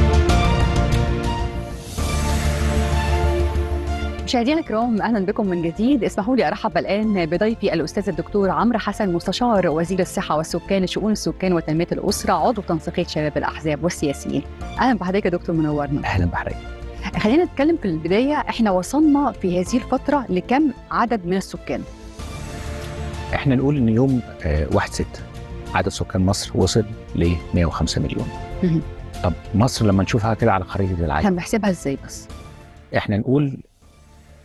A: مشاهدينا الكرام اهلا بكم من جديد اسمحوا لي ارحب الان بضيفي الاستاذ الدكتور عمرو حسن مستشار وزير الصحه والسكان لشؤون السكان وتنميه الاسره عضو تنسيقيه شباب الاحزاب والسياسيين اهلا بحضرتك يا دكتور منورنا
J: اهلا بحضرتك
A: خلينا نتكلم في البدايه احنا وصلنا في هذه الفتره لكم عدد من السكان
J: احنا نقول ان يوم آه، 1 6 عدد سكان مصر وصل ل 105 مليون
A: مهم.
J: طب مصر لما نشوفها كده على خريطه
A: احنا
J: العالم
A: بنحسبها ازاي بس
J: احنا نقول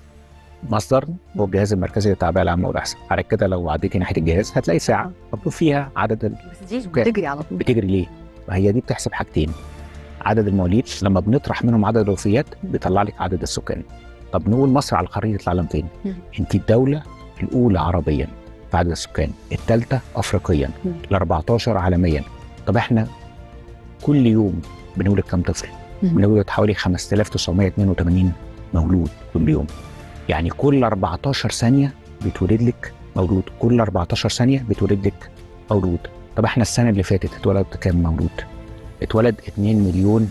J: مصدر هو الجهاز المركزي للتعبئه العامه والاحصاء حضرتك كده لو عديتي ناحيه الجهاز هتلاقي ساعه مكتوب فيها عدد ال-
A: بس دي
J: سكان.
A: بتجري على طول
J: بتجري ليه؟ ما هي دي بتحسب حاجتين عدد المواليد لما بنطرح منهم عدد الوفيات بيطلع لك عدد السكان طب نقول مصر على خريطه العالم فين؟
A: مم.
J: انت الدوله الاولى عربيا في عدد السكان الثالثه افريقيا
A: مم.
J: ال 14 عالميا طب احنا كل يوم بنولد كام طفل؟
A: مم.
J: بنولد حوالي 5982 مولود كل يوم يعني كل 14 ثانيه بيتولد لك مولود كل 14 ثانيه بيتولد لك مولود طب احنا السنه اللي فاتت اتولد كام مولود؟ اتولد 2 مليون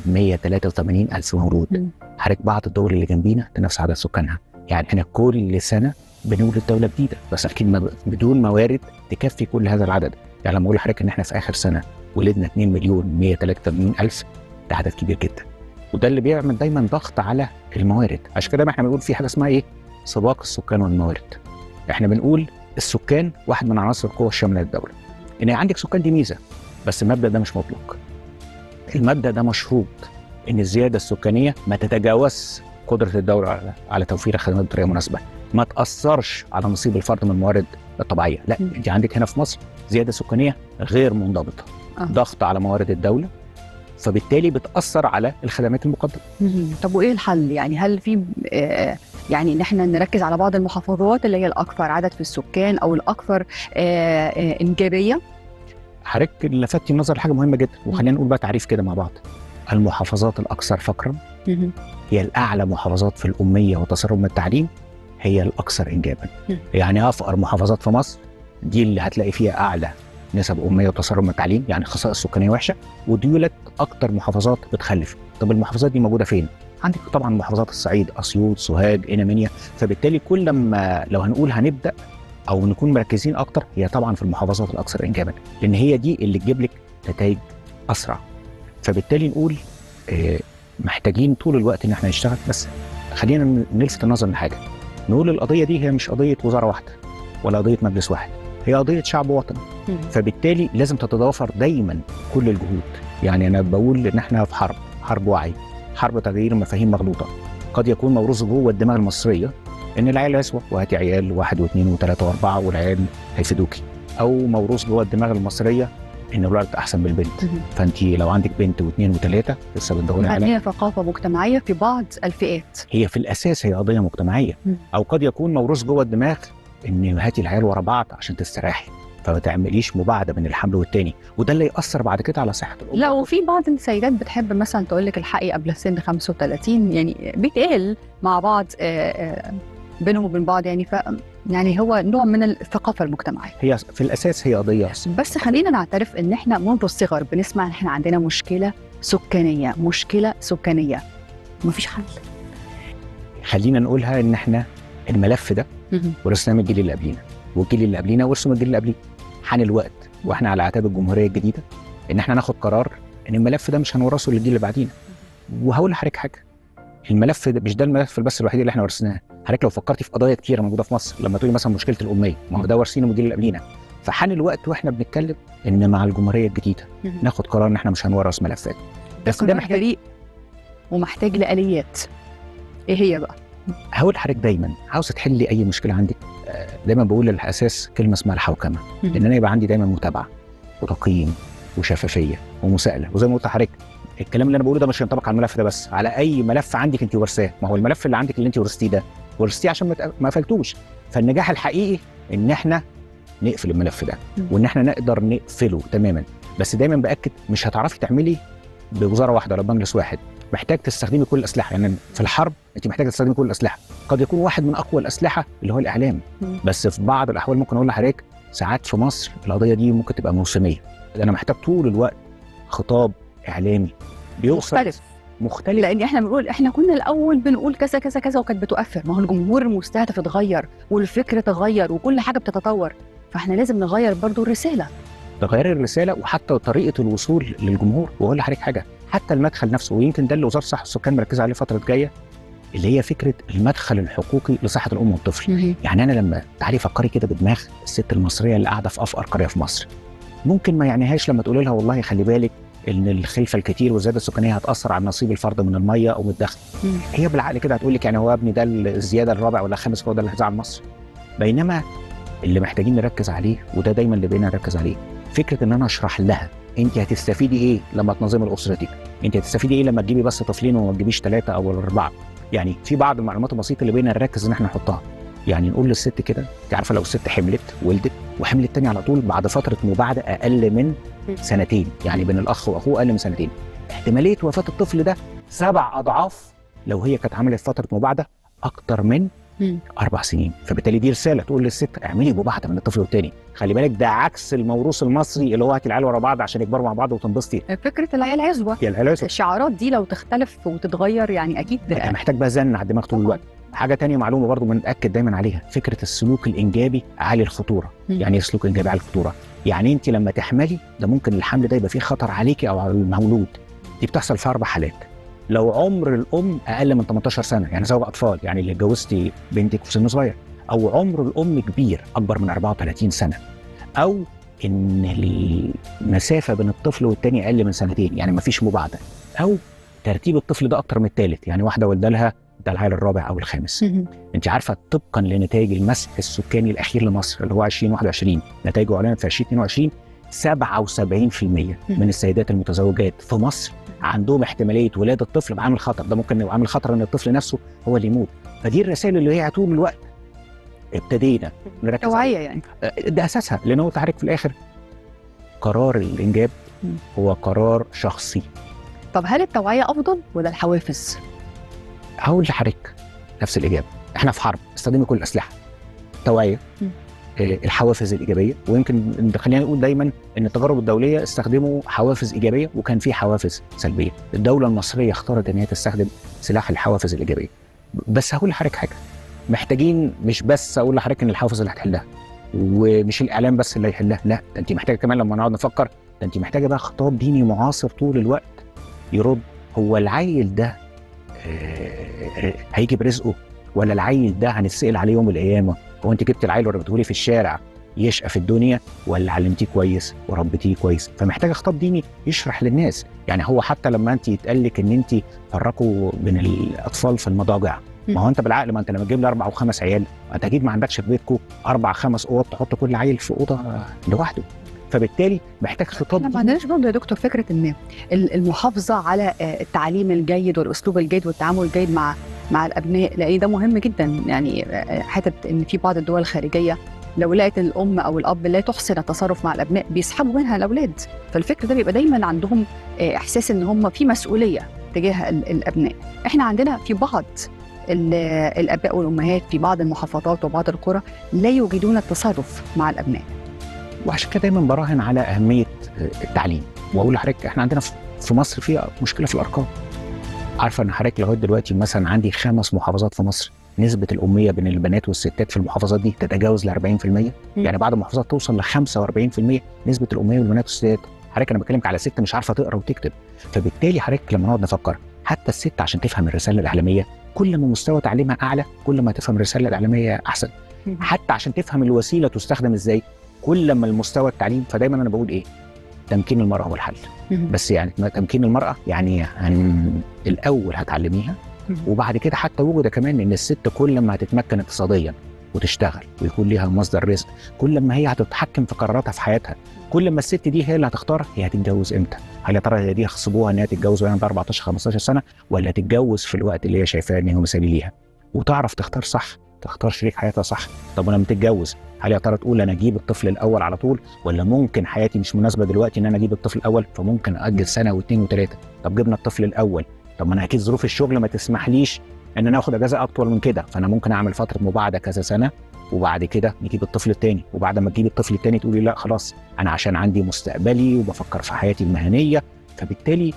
J: 183 الف مولود
A: مم.
J: حضرتك بعض الدول اللي جنبينا نفس عدد سكانها يعني احنا كل سنه بنولد دوله جديده بس اكيد ما- بدون موارد تكفي كل هذا العدد يعني لما اقول لحضرتك ان احنا في اخر سنه ولدنا 2 مليون 183 الف ده عدد كبير جدا وده اللي بيعمل دايما ضغط على الموارد عشان كده ما احنا بنقول في حاجه اسمها ايه سباق السكان والموارد احنا بنقول السكان واحد من عناصر القوه الشامله للدوله ان عندك سكان دي ميزه بس المبدا ده مش مطلق المبدا ده مشروط ان الزياده السكانيه ما تتجاوزش قدره الدوله على, على توفير الخدمات بطريقه مناسبه ما تاثرش على نصيب الفرد من الموارد الطبيعيه لا
A: مم.
J: انت عندك هنا في مصر زياده سكانيه غير منضبطه
A: آه.
J: ضغط على موارد الدوله فبالتالي بتاثر على الخدمات المقدمه
A: مهم. طب وايه الحل يعني هل في آه، يعني ان احنا نركز على بعض المحافظات اللي هي الاكثر عدد في السكان او الاكثر آه، آه، انجابيه
J: حضرتك لفتي النظر لحاجه مهمه جدا وخلينا نقول بقى تعريف كده مع بعض المحافظات الاكثر فقرا
A: مهم.
J: هي الاعلى محافظات في الاميه وتسرب التعليم هي الاكثر انجابا
A: مم.
J: يعني افقر محافظات في مصر دي اللي هتلاقي فيها اعلى نسب اميه وتسرب التعليم يعني خصائص سكانيه وحشه وديولت اكتر محافظات بتخلف طب المحافظات دي موجوده فين عندك طبعا محافظات الصعيد اسيوط سوهاج انامينيا فبالتالي كل ما لو هنقول هنبدا او نكون مركزين اكتر هي طبعا في المحافظات الاكثر انجابا لان هي دي اللي تجيب لك نتائج اسرع فبالتالي نقول آه، محتاجين طول الوقت ان احنا نشتغل بس خلينا نلفت النظر لحاجه نقول القضيه دي هي مش قضيه وزاره واحده ولا قضيه مجلس واحد هي قضيه شعب وطني
A: مم.
J: فبالتالي لازم تتضافر دايما كل الجهود يعني انا بقول ان احنا في حرب حرب وعي حرب تغيير مفاهيم مغلوطه قد يكون موروث جوه الدماغ المصريه ان العيال اسوء وهاتي عيال واحد واثنين وثلاثه واربعه والعيال هيفيدوكي او موروث جوه الدماغ المصريه ان الولد احسن من البنت
A: مهم.
J: فانت لو عندك بنت واثنين وثلاثه لسه بتدوري
A: يعني
J: على
A: هي ثقافه مجتمعيه في بعض الفئات
J: هي في الاساس هي قضيه مجتمعيه
A: مم.
J: او قد يكون موروث جوه الدماغ ان هاتي العيال ورا بعض عشان تستريحي فما تعمليش مباعده بين الحمل والتاني وده اللي ياثر بعد كده على صحه الام
A: لا وفي بعض السيدات بتحب مثلا تقول لك الحقي قبل سن 35 يعني بيتقال مع بعض آه، آه، بينهم وبين بعض يعني ف يعني هو نوع من الثقافه المجتمعيه
J: هي في الاساس هي قضيه
A: بس خلينا نعترف ان احنا منذ الصغر بنسمع ان احنا عندنا مشكله سكانيه مشكله سكانيه مفيش حل
J: خلينا نقولها ان احنا الملف ده
A: مهم.
J: ورثناه من الجيل اللي قبلينا والجيل اللي قبلينا ورثه من الجيل اللي قبليه حان الوقت واحنا على اعتاب الجمهوريه الجديده ان احنا ناخد قرار ان الملف ده مش هنورثه للجيل اللي بعدينا وهقول لحضرتك حاجه الملف ده مش ده الملف بس الوحيد اللي احنا ورثناه حضرتك لو فكرتي في قضايا كتيره موجوده في مصر لما تقولي مثلا مشكله الاميه ما هو ده وارثينه من الجيل اللي قبلينا فحان الوقت واحنا بنتكلم ان مع الجمهوريه الجديده
A: مهم.
J: ناخد قرار ان احنا مش هنورث ملفات بس ده
A: قرار
J: محتاج
A: جريء ومحتاج لآليات ايه هي بقى؟
J: هقول لحضرتك دايما عاوزه تحلي اي مشكله عندك آه، دايما بقول الاساس كلمه اسمها الحوكمه
A: مهم.
J: ان انا يبقى عندي دايما متابعه وتقييم وشفافيه ومساءله وزي ما قلت لحضرتك الكلام اللي انا بقوله ده مش ينطبق على الملف ده بس على اي ملف عندك انت ورثاه ما هو الملف اللي عندك اللي انت ورثتيه ده ورثتيه عشان ما تق- ما قفلتوش فالنجاح الحقيقي ان احنا نقفل الملف ده
A: مم.
J: وان احنا نقدر نقفله تماما بس دايما باكد مش هتعرفي تعملي بوزاره واحده ولا بمجلس واحد محتاج تستخدمي كل الاسلحه يعني في الحرب انت محتاجه تستخدمي كل الاسلحه قد يكون واحد من اقوى الاسلحه اللي هو الاعلام
A: مم.
J: بس في بعض الاحوال ممكن اقول لحضرتك ساعات في مصر القضيه دي ممكن تبقى موسميه انا محتاج طول الوقت خطاب اعلامي بيوصل
A: مختلف
J: مختلف
A: لان احنا بنقول احنا كنا الاول بنقول كذا كذا كذا وكانت بتؤثر ما هو الجمهور المستهدف اتغير والفكر اتغير وكل حاجه بتتطور فاحنا لازم نغير برضو الرساله
J: تغير الرساله وحتى طريقه الوصول للجمهور واقول لحضرتك حاجه حتى المدخل نفسه ويمكن ده اللي وزاره الصحه والسكان مركزه عليه الفتره الجايه اللي هي فكره المدخل الحقوقي لصحه الام والطفل يعني انا لما تعالي فكري كده بدماغ الست المصريه اللي قاعده في افقر قريه في مصر ممكن ما يعنيهاش لما تقولي لها والله خلي بالك ان الخلفه الكتير والزياده السكانيه هتاثر على نصيب الفرد من الميه او من الدخل
A: مم.
J: هي بالعقل كده هتقول لك يعني هو يا ابني ده الزياده الرابع ولا الخامس هو ده اللي هيزعل مصر بينما اللي محتاجين نركز عليه وده دايما اللي بقينا نركز عليه فكره ان انا اشرح لها انت هتستفيدي ايه لما تنظمي لاسرتك انت هتستفيدي ايه لما تجيبي بس طفلين وما تجيبيش ثلاثه او اربعه يعني في بعض المعلومات البسيطه اللي بقينا نركز ان احنا نحطها يعني نقول للست كده انت عارفه لو الست حملت ولدت وحملت تاني على طول بعد فتره مباعده اقل من سنتين يعني بين الاخ واخوه اقل من سنتين احتماليه وفاه الطفل ده سبع اضعاف لو هي كانت عملت فتره مباعده اكتر من
A: مم.
J: اربع سنين فبالتالي دي رساله تقول للست اعملي مباعده من الطفل والتاني خلي بالك ده عكس الموروث المصري اللي هو هات العيال ورا بعض عشان يكبروا مع بعض وتنبسطي
A: فكره العيال عزوه
J: يا العيال
A: الشعارات دي لو تختلف وتتغير يعني اكيد
J: انت محتاج بقى زن على الدماغ طول الوقت حاجه تانية معلومه برضو بنتاكد دايما عليها فكره السلوك الانجابي عالي الخطوره
A: مم.
J: يعني ايه سلوك انجابي عالي الخطوره يعني انت لما تحملي ده ممكن الحمل ده يبقى فيه خطر عليكي او على المولود دي بتحصل في اربع حالات لو عمر الام اقل من 18 سنه يعني زوج اطفال يعني اللي اتجوزتي بنتك في سن صغير او عمر الام كبير اكبر من 34 سنه او ان المسافه بين الطفل والتاني اقل من سنتين يعني مفيش مباعده او ترتيب الطفل ده اكتر من الثالث يعني واحده والده لها ده العيل الرابع او الخامس
A: مهم.
J: انت عارفه طبقا لنتائج المسح السكاني الاخير لمصر اللي هو 2021 نتائجه اعلنت في 2022 77% من السيدات المتزوجات في مصر عندهم احتماليه ولاده طفل بعامل خطر ده ممكن يبقى عامل خطر ان الطفل نفسه هو اللي يموت فدي الرسائل اللي هي طول الوقت ابتدينا نركز
A: توعيه
J: عليها.
A: يعني
J: ده اساسها لان هو تعرف في الاخر قرار الانجاب
A: مم.
J: هو قرار شخصي
A: طب هل التوعيه افضل ولا الحوافز؟
J: هقول لحضرتك نفس الاجابه احنا في حرب استخدمي كل الاسلحه توعيه
A: مم.
J: آه، الحوافز الايجابيه ويمكن خلينا نقول دايما ان التجارب الدوليه استخدموا حوافز ايجابيه وكان في حوافز سلبيه الدوله المصريه اختارت ان هي تستخدم سلاح الحوافز الايجابيه بس هقول لحضرتك حاجه محتاجين مش بس اقول لحضرتك ان الحوافز اللي هتحلها ومش الاعلام بس اللي هيحلها لا ده انت محتاجه كمان لما نقعد نفكر ده انت محتاجه بقى خطاب ديني معاصر طول الوقت يرد هو العيل ده آه، هيجي برزقه ولا العيل ده هنتسال عليه يوم القيامه هو انت جبت العيل ورميته لي في الشارع يشقى في الدنيا ولا علمتيه كويس وربيتيه كويس فمحتاجه خطاب ديني يشرح للناس يعني هو حتى لما انت يتقال لك ان انت فرقوا بين الاطفال في المضاجع ما هو انت بالعقل ما انت لما تجيب لي اربع وخمس عيال انت اكيد ما عندكش في بيتكم اربع خمس اوض تحط كل عيل في اوضه لوحده فبالتالي محتاج خطاب
A: احنا ما
J: ديني
A: عندناش برضه يا دكتور فكره ان ال- المحافظه على آه، التعليم الجيد والاسلوب الجيد والتعامل الجيد مع مع الابناء لان ده مهم جدا يعني آه، حته ان في بعض الدول الخارجيه لو لقت الام او الاب لا تحسن التصرف مع الابناء بيسحبوا منها الاولاد فالفكر ده بيبقى دايما عندهم آه، احساس ان هم في مسؤوليه تجاه ال- الابناء احنا عندنا في بعض ال- الاباء والامهات في بعض المحافظات وبعض القرى لا يجيدون التصرف مع الابناء
J: وعشان كده دايما براهن على اهميه التعليم واقول لحضرتك احنا عندنا في- في مصر في مشكله في الارقام عارفه ان حضرتك لغايه دلوقتي مثلا عندي خمس محافظات في مصر نسبة الأمية بين البنات والستات في المحافظات دي تتجاوز ل 40% يعني بعض المحافظات توصل ل 45% نسبة الأمية والبنات والستات حضرتك أنا بكلمك على ست مش عارفة تقرا وتكتب فبالتالي حضرتك لما نقعد نفكر حتى الست عشان تفهم الرسالة الإعلامية كل ما مستوى تعليمها أعلى كل ما تفهم الرسالة الإعلامية أحسن حتى عشان تفهم الوسيله تستخدم ازاي كل ما المستوى التعليم فدايما انا بقول ايه تمكين المراه هو الحل بس يعني ما تمكين المراه يعني هن الاول هتعلميها وبعد كده حتى وجد كمان ان الست كل ما هتتمكن اقتصاديا وتشتغل ويكون ليها مصدر رزق كل ما هي هتتحكم في قراراتها في حياتها كل ما الست دي هي اللي هتختار هي هتتجوز امتى هل يا ترى هي دي يخصبوها ان هي تتجوز وهي عندها 14 15 سنه ولا تتجوز في الوقت اللي هي شايفاه ان هو مثالي ليها وتعرف تختار صح تختار شريك حياتها صح طب ولما تتجوز هل يا ترى تقول انا اجيب الطفل الاول على طول ولا ممكن حياتي مش مناسبه دلوقتي ان انا اجيب الطفل الاول فممكن اجل سنه واثنين وثلاثه طب جبنا الطفل الاول طب ما انا اكيد ظروف الشغل ما تسمحليش ان انا اخد اجازه اطول من كده فانا ممكن اعمل فتره مباعده كذا سنه وبعد كده نجيب الطفل الثاني وبعد ما تجيب الطفل الثاني تقولي لا خلاص انا عشان عندي مستقبلي وبفكر في حياتي المهنيه فبالتالي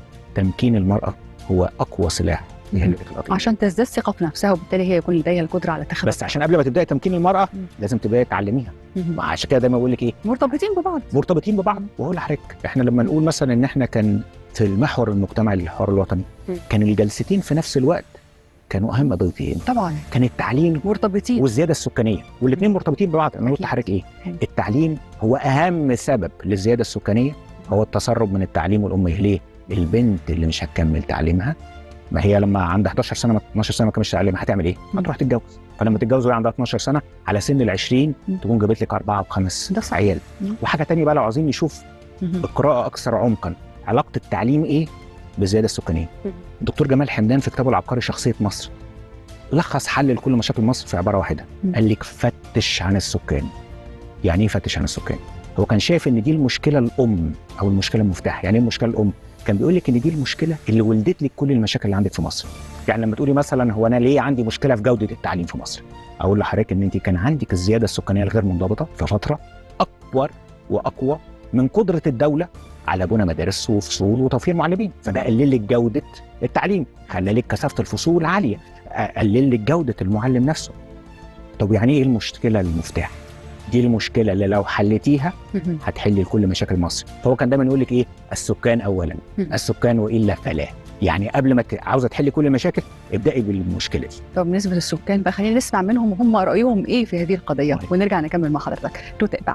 J: تمكين المراه هو اقوى سلاح لهجرة القضية.
A: عشان تزداد ثقه في نفسها وبالتالي هي يكون لديها القدره على اتخاذ
J: بس عشان قبل ما تبداي تمكين المراه لازم تبداي تعلميها عشان كده دايما بقول لك ايه
A: مرتبطين ببعض
J: مرتبطين ببعض واقول لحضرتك احنا لما نقول مثلا ان احنا كان في المحور المجتمعي للحوار الوطني كان الجلستين في نفس الوقت كانوا اهم قضيتين
A: طبعا
J: كان التعليم
A: مرتبطين
J: والزياده السكانيه والاثنين مرتبطين ببعض انا قلت لحضرتك ايه التعليم هو اهم سبب للزياده السكانيه هو التسرب من التعليم والاميه ليه البنت اللي مش هتكمل تعليمها ما هي لما عندها 11 سنه 12 سنه ما كملش تعليمها هتعمل ايه؟ هتروح تتجوز فلما تتجوز وهي عندها 12 سنه على سن ال 20 تكون جابت لك اربعه وخمس
A: ده صح.
J: عيال
A: مم.
J: وحاجه تانية بقى لو عايزين نشوف
A: مهم.
J: القراءه اكثر عمقا علاقه التعليم ايه بالزياده السكانيه
A: مم.
J: الدكتور جمال حمدان في كتابه العبقري شخصيه مصر لخص حل لكل مشاكل مصر في عباره واحده
A: مم.
J: قال لك فتش عن السكان يعني ايه فتش عن السكان هو كان شايف ان دي المشكله الام او المشكله المفتاح يعني ايه المشكله الام كان بيقول لك ان دي المشكله اللي ولدت لك كل المشاكل اللي عندك في مصر يعني لما تقولي مثلا هو انا ليه عندي مشكله في جوده التعليم في مصر اقول لحضرتك ان انت كان عندك الزياده السكانيه الغير منضبطه في فتره اكبر واقوى من قدره الدوله على بناء مدارس وفصول وتوفير معلمين فده قلل لك جوده التعليم خلى لك كثافه الفصول عاليه قلل لك جوده المعلم نفسه طب يعني ايه المشكله المفتاح دي المشكله اللي لو حلتيها
A: مهم.
J: هتحل كل مشاكل مصر فهو كان دايما يقول لك ايه السكان اولا
A: مم.
J: السكان والا فلا يعني قبل ما ت- عاوزه تحلي كل المشاكل ابدأي بالمشكله دي
A: طب بالنسبه للسكان بقى خلينا نسمع منهم هم رايهم ايه في هذه القضيه
J: طيب.
A: ونرجع نكمل مع حضرتك نتابع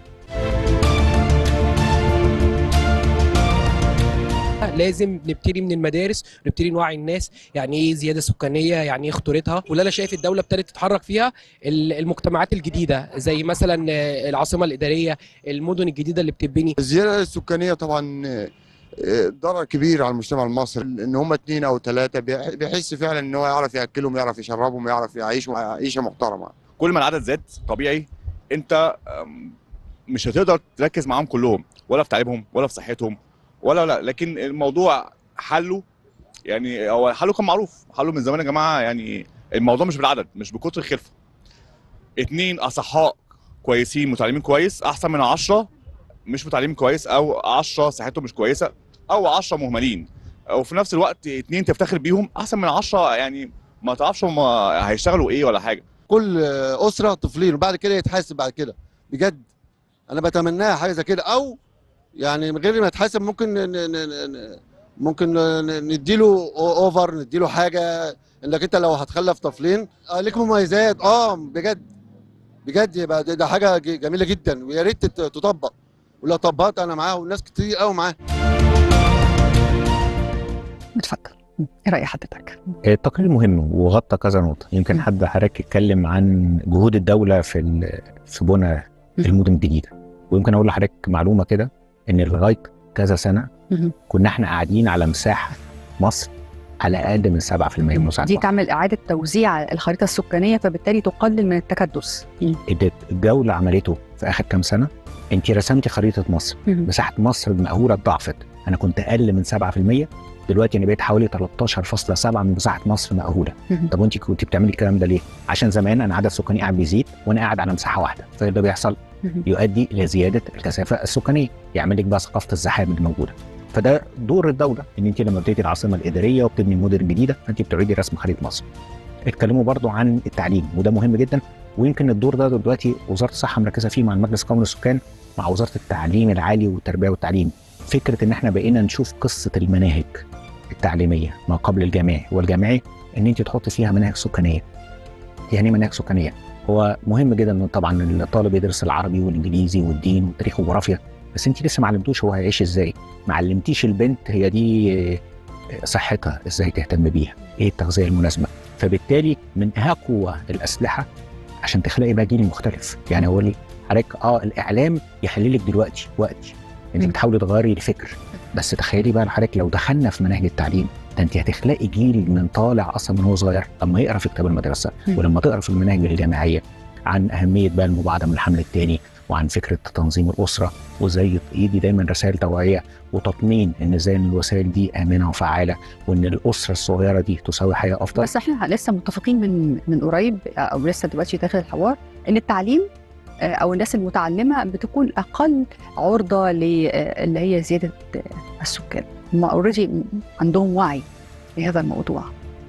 K: لازم نبتدي من المدارس نبتدي نوعي الناس يعني ايه زياده سكانيه يعني ايه خطورتها واللي انا شايف الدوله ابتدت تتحرك فيها ال- المجتمعات الجديده زي مثلا آه، العاصمه الاداريه المدن الجديده اللي بتتبني
L: الزياده السكانيه طبعا آه، آه، ضرر كبير على المجتمع المصري ان هم اتنين او ثلاثه بيحس فعلا ان هو يعرف ياكلهم يعرف يشربهم يعرف يعيشهم عيشه محترمه
M: كل ما العدد زاد طبيعي انت أم، مش هتقدر تركز معاهم كلهم ولا في تعليمهم ولا في صحتهم ولا لا لكن الموضوع حله يعني هو حله كان معروف حله من زمان يا جماعه يعني الموضوع مش بالعدد مش بكتر الخلفه اتنين اصحاء كويسين متعلمين كويس احسن من عشرة مش متعلمين كويس او عشرة صحتهم مش كويسه او عشرة مهملين وفي نفس الوقت اتنين تفتخر بيهم احسن من عشرة يعني ما تعرفش هم هيشتغلوا ايه ولا حاجه
N: كل اسره طفلين وبعد كده يتحاسب بعد كده بجد انا بتمناها حاجه زي كده او يعني من غير ما يتحاسب ممكن ن- ن- ن- ن- ممكن ن- نديله اوفر نديله حاجه انك انت لو هتخلف طفلين آه ليك مميزات اه بجد بجد يبقى ده ده حاجه ج- جميله جدا ويا ريت تت- تطبق ولو طبقت انا معاه وناس كتير قوي معاه
A: اتفضل ايه راي حضرتك
J: التقرير مهم وغطى كذا نقطه يمكن حد حضرتك يتكلم عن جهود الدوله في ال- في بناء المدن الجديده ويمكن اقول لحضرتك معلومه كده ان لغايه كذا سنه
A: مهم.
J: كنا احنا قاعدين على مساحه مصر على اقل من 7% من مساحه
A: دي
J: مصر.
A: تعمل اعاده توزيع الخريطه السكانيه فبالتالي تقلل من التكدس
J: اللي الدولة عملته في آخر كام سنة أنت رسمتي خريطة مصر
A: مهم.
J: مساحة مصر المأهولة اتضاعفت أنا كنت أقل من 7% دلوقتي أنا بقيت حوالي 13.7 من مساحة مصر مأهولة
A: مهم.
J: طب وأنت كنت بتعملي الكلام ده ليه؟ عشان زمان أنا عدد سكاني قاعد بيزيد وأنا قاعد على مساحة واحدة فده بيحصل
A: مهم.
J: يؤدي لزيادة الكثافة السكانية يعمل لك بقى ثقافة الزحام اللي موجودة فده دور الدولة إن أنت لما بتبتدي العاصمة الإدارية وبتبني مدن جديدة فأنت بتعيدي رسم خريطة مصر اتكلموا برضو عن التعليم وده مهم جدا ويمكن الدور ده دلوقتي وزاره الصحه مركزه فيه مع المجلس القومي للسكان مع وزاره التعليم العالي والتربيه والتعليم فكره ان احنا بقينا نشوف قصه المناهج التعليميه ما قبل الجامعي والجامعي ان انت تحط فيها مناهج سكانيه يعني ايه مناهج سكانيه هو مهم جدا ان طبعا الطالب يدرس العربي والانجليزي والدين والتاريخ والجغرافيا بس انت لسه ما علمتوش هو هيعيش ازاي ما علمتيش البنت هي دي صحتها ازاي تهتم بيها ايه التغذيه المناسبه فبالتالي من اقوى الاسلحه عشان تخلقي بقى جيل مختلف يعني هو لي حضرتك اه الاعلام يحل لك دلوقتي وقتي انت بتحاولي تغيري الفكر بس تخيلي بقى حضرتك لو دخلنا في مناهج التعليم ده انت هتخلقي جيل من طالع اصلا من هو صغير لما يقرا في كتاب المدرسه
A: مم.
J: ولما تقرا في المناهج الجامعيه عن اهميه بقى المباعده من الحمل الثاني وعن فكره تنظيم الاسره وازاي يدي دايما رسائل توعيه وتطمين ان ازاي ان الوسائل دي امنه وفعاله وان الاسره الصغيره دي تساوي حياه افضل
A: بس احنا لسه متفقين من من قريب او لسه دلوقتي داخل الحوار ان التعليم آه، او الناس المتعلمه بتكون اقل عرضه اللي هي زياده آه، السكان هم اوريدي عندهم وعي بهذا الموضوع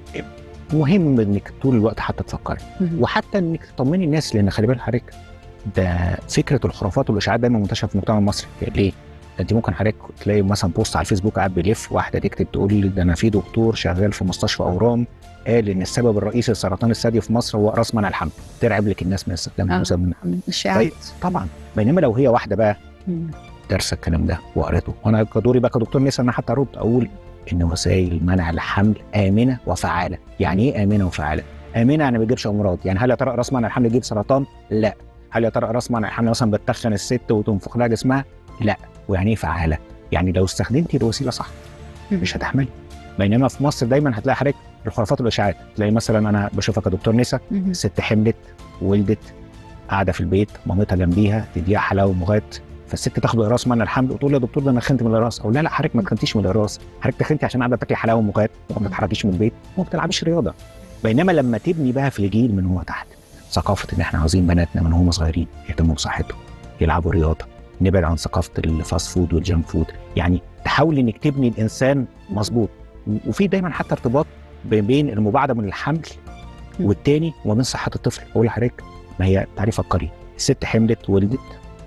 J: مهم انك طول الوقت حتى تفكري
A: مهم.
J: وحتى انك تطمني الناس لان خلي بالك حضرتك ده فكره الخرافات والاشاعات دايما منتشره في المجتمع المصري ليه؟ انت ممكن حضرتك تلاقي مثلا بوست على الفيسبوك قاعد بيلف واحده تكتب تقول ده انا في دكتور شغال في مستشفى اورام قال ان السبب الرئيسي لسرطان الثدي في مصر هو راس منع الحمل ترعب لك الناس من استخدام
A: آه.
J: المسبب
A: الشائعات
J: طبعا بينما لو هي واحده بقى
A: مم.
J: دارسه الكلام ده وقريته وانا كدوري بقى كدكتور نسا انا حتى ارد اقول ان وسائل منع الحمل امنه وفعاله يعني ايه امنه وفعاله امنه يعني ما بتجيبش امراض يعني هل يا ترى راس منع الحمل يجيب سرطان لا هل يا ترى راس منع الحمل مثلا بتخن الست وتنفخ لها جسمها لا ويعني ايه فعاله يعني لو استخدمتي الوسيله صح مش هتحملي بينما في مصر دايما هتلاقي حضرتك الخرافات والاشاعات تلاقي مثلا انا بشوفها كدكتور نسا
A: مهم.
J: الست حملت ولدت قاعده في البيت مامتها جنبيها تديها حلاوه ومغات فالست تاخد راس منع الحمل وتقول يا دكتور ده انا خنت من الراس او لا لا حضرتك ما تخنتيش من الراس حضرتك تخنتي عشان قاعده تاكلي حلاوه ومغات وما بتتحركيش من البيت وما بتلعبيش رياضه بينما لما تبني بقى في الجيل من هو تحت ثقافه ان احنا عاوزين بناتنا من هم صغيرين يهتموا بصحتهم يلعبوا رياضه نبعد عن ثقافه الفاست فود والجانك فود يعني تحاول انك تبني الانسان مظبوط وفي دايما حتى ارتباط بين المباعده من الحمل والتاني ومن صحه الطفل اقول لحضرتك ما هي تعالي فكري الست حملت ولدت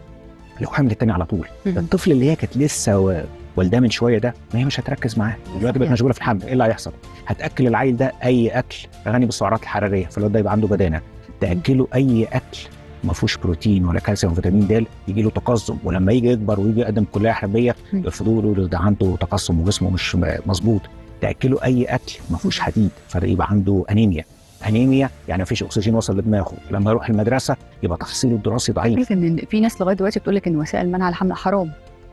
J: لو حملت تاني على طول الطفل اللي هي كانت لسه و- والداه من شويه ده ما هي مش هتركز معاه دلوقتي بقت مشغوله في الحمل ايه اللي هيحصل؟ هتاكل العيل ده اي اكل غني بالسعرات الحراريه فالواد ده يبقى عنده بدانه تاكله اي اكل ما فيهوش بروتين ولا كالسيوم وفيتامين د يجي له تقزم ولما يجي يكبر ويجي يقدم كليه حربيه يرفضوه يقولوا ده عنده تقزم وجسمه مش م- مظبوط تاكله اي اكل ما فيهوش حديد فده يبقى عنده انيميا انيميا يعني ما فيش اكسجين وصل لدماغه لما يروح المدرسه يبقى تحصيله الدراسي ضعيف
A: فكره ان في ناس لغايه دلوقتي بتقول لك ان وسائل منع الحمل حرام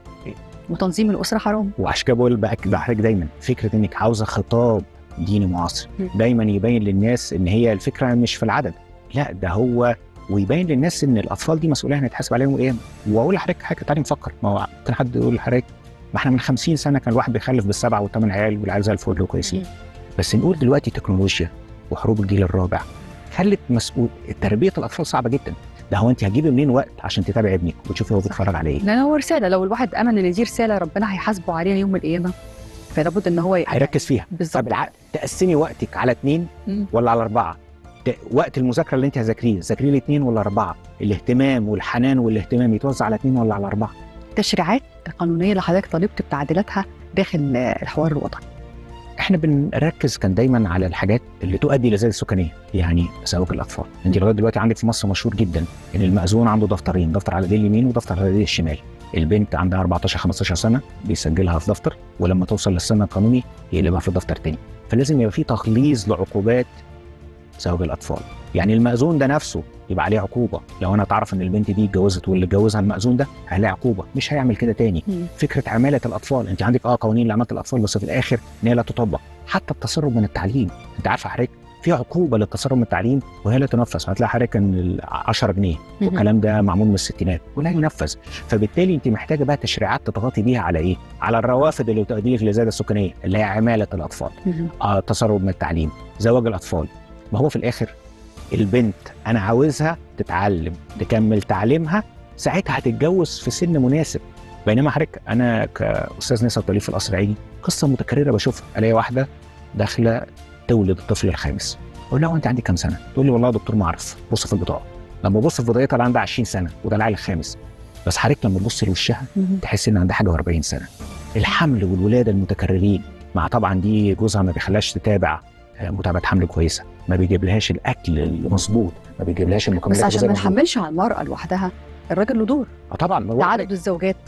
A: وتنظيم الاسره حرام
J: وعشان كده بقول باكد لحضرتك دايما فكره انك عاوزه خطاب ديني معاصر
A: مم.
J: دايما يبين للناس ان هي الفكره مش في العدد لا ده هو ويبين للناس ان الاطفال دي مسؤوليه هنتحاسب عليهم القيامه واقول لحضرتك حاجه تعالي نفكر ما هو ممكن حد يقول لحضرتك ما احنا من 50 سنه كان الواحد بيخلف بالسبعه والثمان عيال والعيال زي الفل وكويسين بس نقول دلوقتي تكنولوجيا وحروب الجيل الرابع خلت مسؤول تربيه الاطفال صعبه جدا ده هو انت هتجيبي منين وقت عشان تتابعي ابنك وتشوفي هو بيتفرج على ايه
A: لان هو رساله لو الواحد امن ان دي رساله ربنا هيحاسبه عليها يوم القيامه فلابد ان هو ي-
J: هيركز فيها
A: بالظبط
J: طب العقل تقسمي وقتك على اثنين
A: مم.
J: ولا على اربعه ت- وقت المذاكره اللي انت هتذاكريه ذاكريه لاثنين ولا اربعه الاهتمام والحنان والاهتمام يتوزع على اثنين ولا على اربعه
A: التشريعات القانونيه اللي حضرتك طالبت بتعديلاتها داخل آه، الحوار الوطني
J: احنا بنركز كان دايما على الحاجات اللي تؤدي الى زياده السكانيه يعني زواج الاطفال انت لغايه دلوقتي عندك في مصر مشهور جدا ان المأذون عنده دفترين دفتر على اليد اليمين ودفتر على اليد الشمال البنت عندها 14 15 سنه بيسجلها في دفتر ولما توصل للسن القانوني يقلبها في دفتر تاني فلازم يبقى في تخليص لعقوبات زواج الاطفال يعني المأذون ده نفسه يبقى عليه عقوبه لو انا تعرف ان البنت دي اتجوزت واللي اتجوزها المأذون ده عليه عقوبه مش هيعمل كده تاني فكره عماله الاطفال انت عندك اه قوانين لعماله الاطفال بس في الاخر ان هي لا تطبق حتى التسرب من التعليم انت عارفه حضرتك في عقوبه للتسرب من التعليم وهي لا تنفذ هتلاقي حضرتك ان ال 10 جنيه
A: مهم.
J: والكلام ده معمول من الستينات ولا ينفذ فبالتالي انت محتاجه بقى تشريعات تضغطي بيها على ايه؟ على الروافد اللي بتؤدي لك للزياده السكانيه اللي هي عماله الاطفال آه تسرب من التعليم زواج الاطفال ما هو في الاخر البنت انا عاوزها تتعلم تكمل تعليمها ساعتها هتتجوز في سن مناسب بينما حضرتك انا كاستاذ نساء وتوليد في القصر العيني قصه متكرره بشوفها الاقي واحده داخله تولد الطفل الخامس اقول لها انت عندك كام سنه؟ تقول لي والله يا دكتور ما اعرف بص في البطاقه لما ابص في بطاقتها عندها 20 سنه وده العيل الخامس بس حضرتك لما تبص لوشها تحس ان عندها حاجه و40 سنه الحمل والولاده المتكررين مع طبعا دي جوزها ما بيخليهاش تتابع آه، متابعه حمل كويسه ما بيجيبلهاش الاكل المظبوط ما بيجيبلهاش المكملات
A: بس عشان ما
J: الغذائية المظبوطة.
A: نحملش على المراه لوحدها الراجل له دور
J: اه طبعا ما هو
A: تعدد الزوجات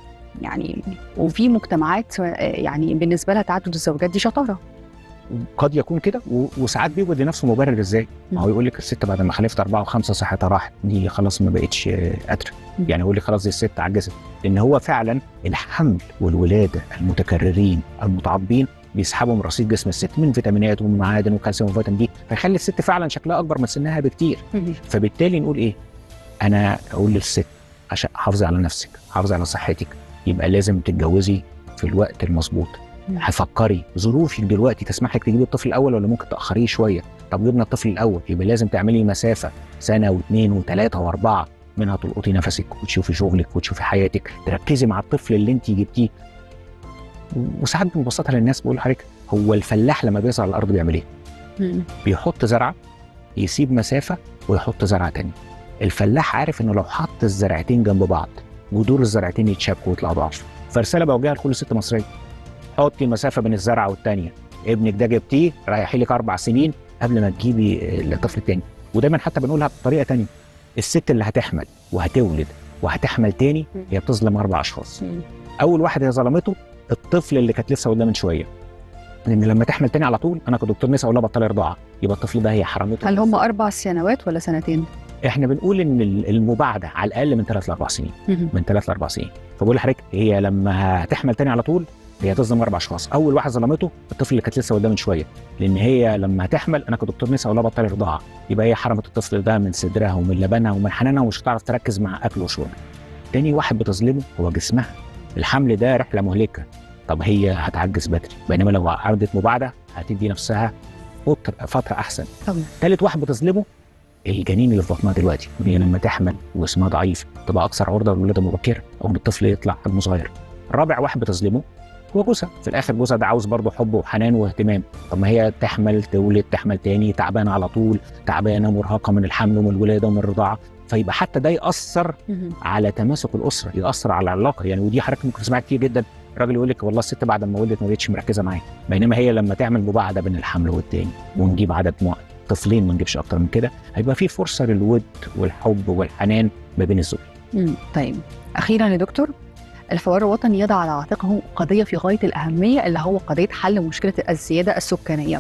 A: يعني وفي مجتمعات آه، يعني بالنسبه لها تعدد الزوجات دي شطاره
J: قد يكون كده و- وساعات بيوجد لنفسه مبرر ازاي؟ ما هو يقول لك الست بعد ما خلفت اربعه وخمسه صحتها راحت دي خلاص ما بقتش آه، قادره يعني يقول لك خلاص دي الست عجزت لان هو فعلا الحمل والولاده المتكررين المتعاقبين بيسحبوا من رصيد جسم الست من فيتامينات ومن معادن وكالسيوم وفيتامين دي فيخلي الست فعلا شكلها اكبر من سنها بكتير فبالتالي نقول ايه؟ انا اقول للست عشان حافظي على نفسك حافظي على صحتك يبقى لازم تتجوزي في الوقت المظبوط هفكري ظروفك دلوقتي تسمح لك تجيبي الطفل الاول ولا ممكن تاخريه شويه طب جبنا الطفل الاول يبقى لازم تعملي مسافه سنه واثنين وثلاثه واربعه منها تلقطي نفسك وتشوفي شغلك وتشوفي حياتك تركزي مع الطفل اللي انت جبتيه وساعات بنبسطها للناس بقول لحضرتك هو الفلاح لما بيزرع على الارض بيعمل ايه؟ بيحط زرعه يسيب مسافه ويحط زرعه تانية الفلاح عارف انه لو حط الزرعتين جنب بعض جذور الزرعتين يتشابكوا ويطلعوا ضعف فرساله بوجهها لكل ست مصريه حطي مسافه بين الزرعه والتانيه ابنك ده جبتيه رايحي لك اربع سنين قبل ما تجيبي الطفل التاني ودايما حتى بنقولها بطريقه تانية الست اللي هتحمل وهتولد وهتحمل تاني هي بتظلم اربع اشخاص اول واحد هي ظلمته الطفل اللي كانت لسه قدام من شويه لان لما تحمل تاني على طول انا كدكتور نساء اقول لها بطلي رضاعه يبقى الطفل ده هي حرمته
A: هل هم اربع سنوات ولا سنتين؟
J: احنا بنقول ان المباعده على الاقل من ثلاث لاربع سنين من ثلاث لاربع سنين فبقول لحضرتك هي لما هتحمل تاني على طول هي تظلم اربع اشخاص اول واحد ظلمته الطفل اللي كانت لسه قدام من شويه لان هي لما هتحمل انا كدكتور نساء اقول لها بطلي رضاعه يبقى هي حرمت الطفل ده من صدرها ومن لبنها ومن حنانها ومش هتعرف تركز مع اكله وشربه تاني واحد بتظلمه هو جسمها الحمل ده رحله مهلكه طب هي هتعجز بدري بينما لو عملت مباعده هتدي نفسها فتره فتره احسن
A: طبعا
J: ثالث واحد بتظلمه الجنين اللي في بطنها دلوقتي هي لما تحمل وجسمها ضعيف تبقى اكثر عرضه للولاده مبكره او ان الطفل يطلع حجمه صغير رابع واحد بتظلمه هو جوزها في الاخر جوزها ده عاوز برضه حب وحنان واهتمام طب ما هي تحمل تولد تحمل تاني تعبانه على طول تعبانه مرهقه من الحمل ومن الولاده ومن الرضاعه فيبقى حتى ده ياثر على تماسك الاسره ياثر على العلاقه يعني ودي حضرتك ممكن تسمعها كتير جدا الراجل يقول لك والله الست بعد ما ولدت ما بقتش مركزه معايا بينما هي لما تعمل مباعده بين الحمل والتاني ونجيب عدد مع طفلين ما نجيبش اكتر من كده هيبقى في فرصه للود والحب والحنان ما بين الزوجين
A: مم. طيب اخيرا يا دكتور الحوار الوطني يضع على عاتقه قضيه في غايه الاهميه اللي هو قضيه حل مشكله الزياده السكانيه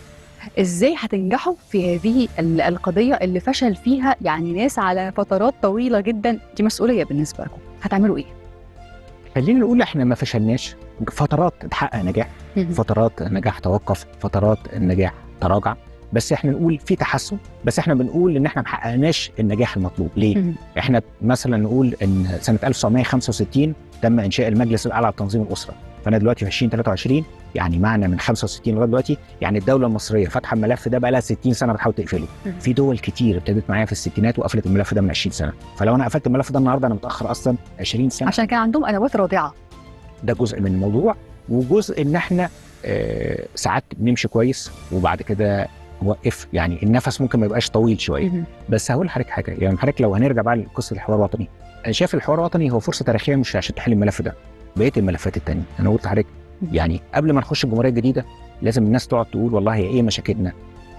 A: ازاي هتنجحوا في هذه ال- القضيه اللي فشل فيها يعني ناس على فترات طويله جدا دي مسؤوليه بالنسبه لكم هتعملوا ايه
J: خلينا نقول احنا ما فشلناش فترات اتحقق نجاح فترات النجاح توقف فترات النجاح تراجع بس احنا نقول في تحسن بس احنا بنقول ان احنا ما حققناش النجاح المطلوب ليه احنا مثلا نقول ان سنه 1965 تم انشاء المجلس الاعلى لتنظيم الاسره فانا دلوقتي في 2023 يعني معنى من 65 لغايه دلوقتي يعني الدوله المصريه فاتحه الملف ده بقى لها 60 سنه بتحاول تقفله في دول كتير ابتدت معايا في الستينات وقفلت الملف ده من 20 سنه فلو انا قفلت الملف ده النهارده انا متاخر اصلا 20 سنه
A: عشان كان عندهم ادوات رادعه
J: ده جزء من الموضوع وجزء ان احنا آه، ساعات بنمشي كويس وبعد كده نوقف يعني النفس ممكن ما يبقاش طويل شويه بس هقول لحضرتك حاجه يعني حضرتك لو هنرجع بقى لقصه الحوار الوطني انا شايف الحوار الوطني هو فرصه تاريخيه مش عشان تحل الملف ده بقيه الملفات التانية انا قلت لحضرتك يعني قبل ما نخش الجمهوريه الجديده لازم الناس تقعد تقول والله هي ايه مشاكلنا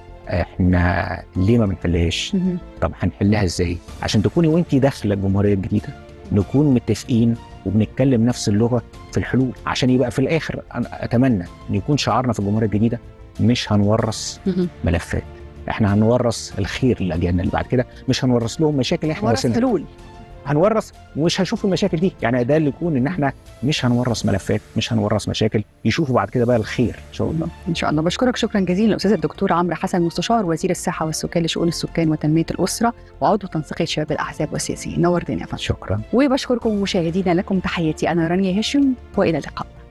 J: احنا ليه ما بنحلهاش طب هنحلها ازاي عشان تكوني وانت داخله الجمهوريه الجديده نكون متفقين وبنتكلم نفس اللغه في الحلول عشان يبقى في الاخر انا اتمنى ان يكون شعارنا في الجمهوريه الجديده مش هنورث ملفات احنا هنورث الخير لاجيالنا اللي بعد كده مش هنورث لهم مشاكل احنا
A: ورث
J: ورثناها.
A: حلول
J: هنورث ومش هنشوف المشاكل دي يعني ده اللي يكون ان احنا مش هنورث ملفات مش هنورث مشاكل يشوفوا بعد كده بقى الخير ان شاء الله
A: ان شاء الله بشكرك شكرا جزيلا الاستاذ الدكتور عمرو حسن مستشار وزير الصحه والسكان لشؤون السكان وتنميه الاسره وعضو تنسيقيه شباب الاحزاب والسياسيين نورتني يا فندم
J: شكرا
A: وبشكركم مشاهدينا لكم تحياتي انا رانيا هاشم والى اللقاء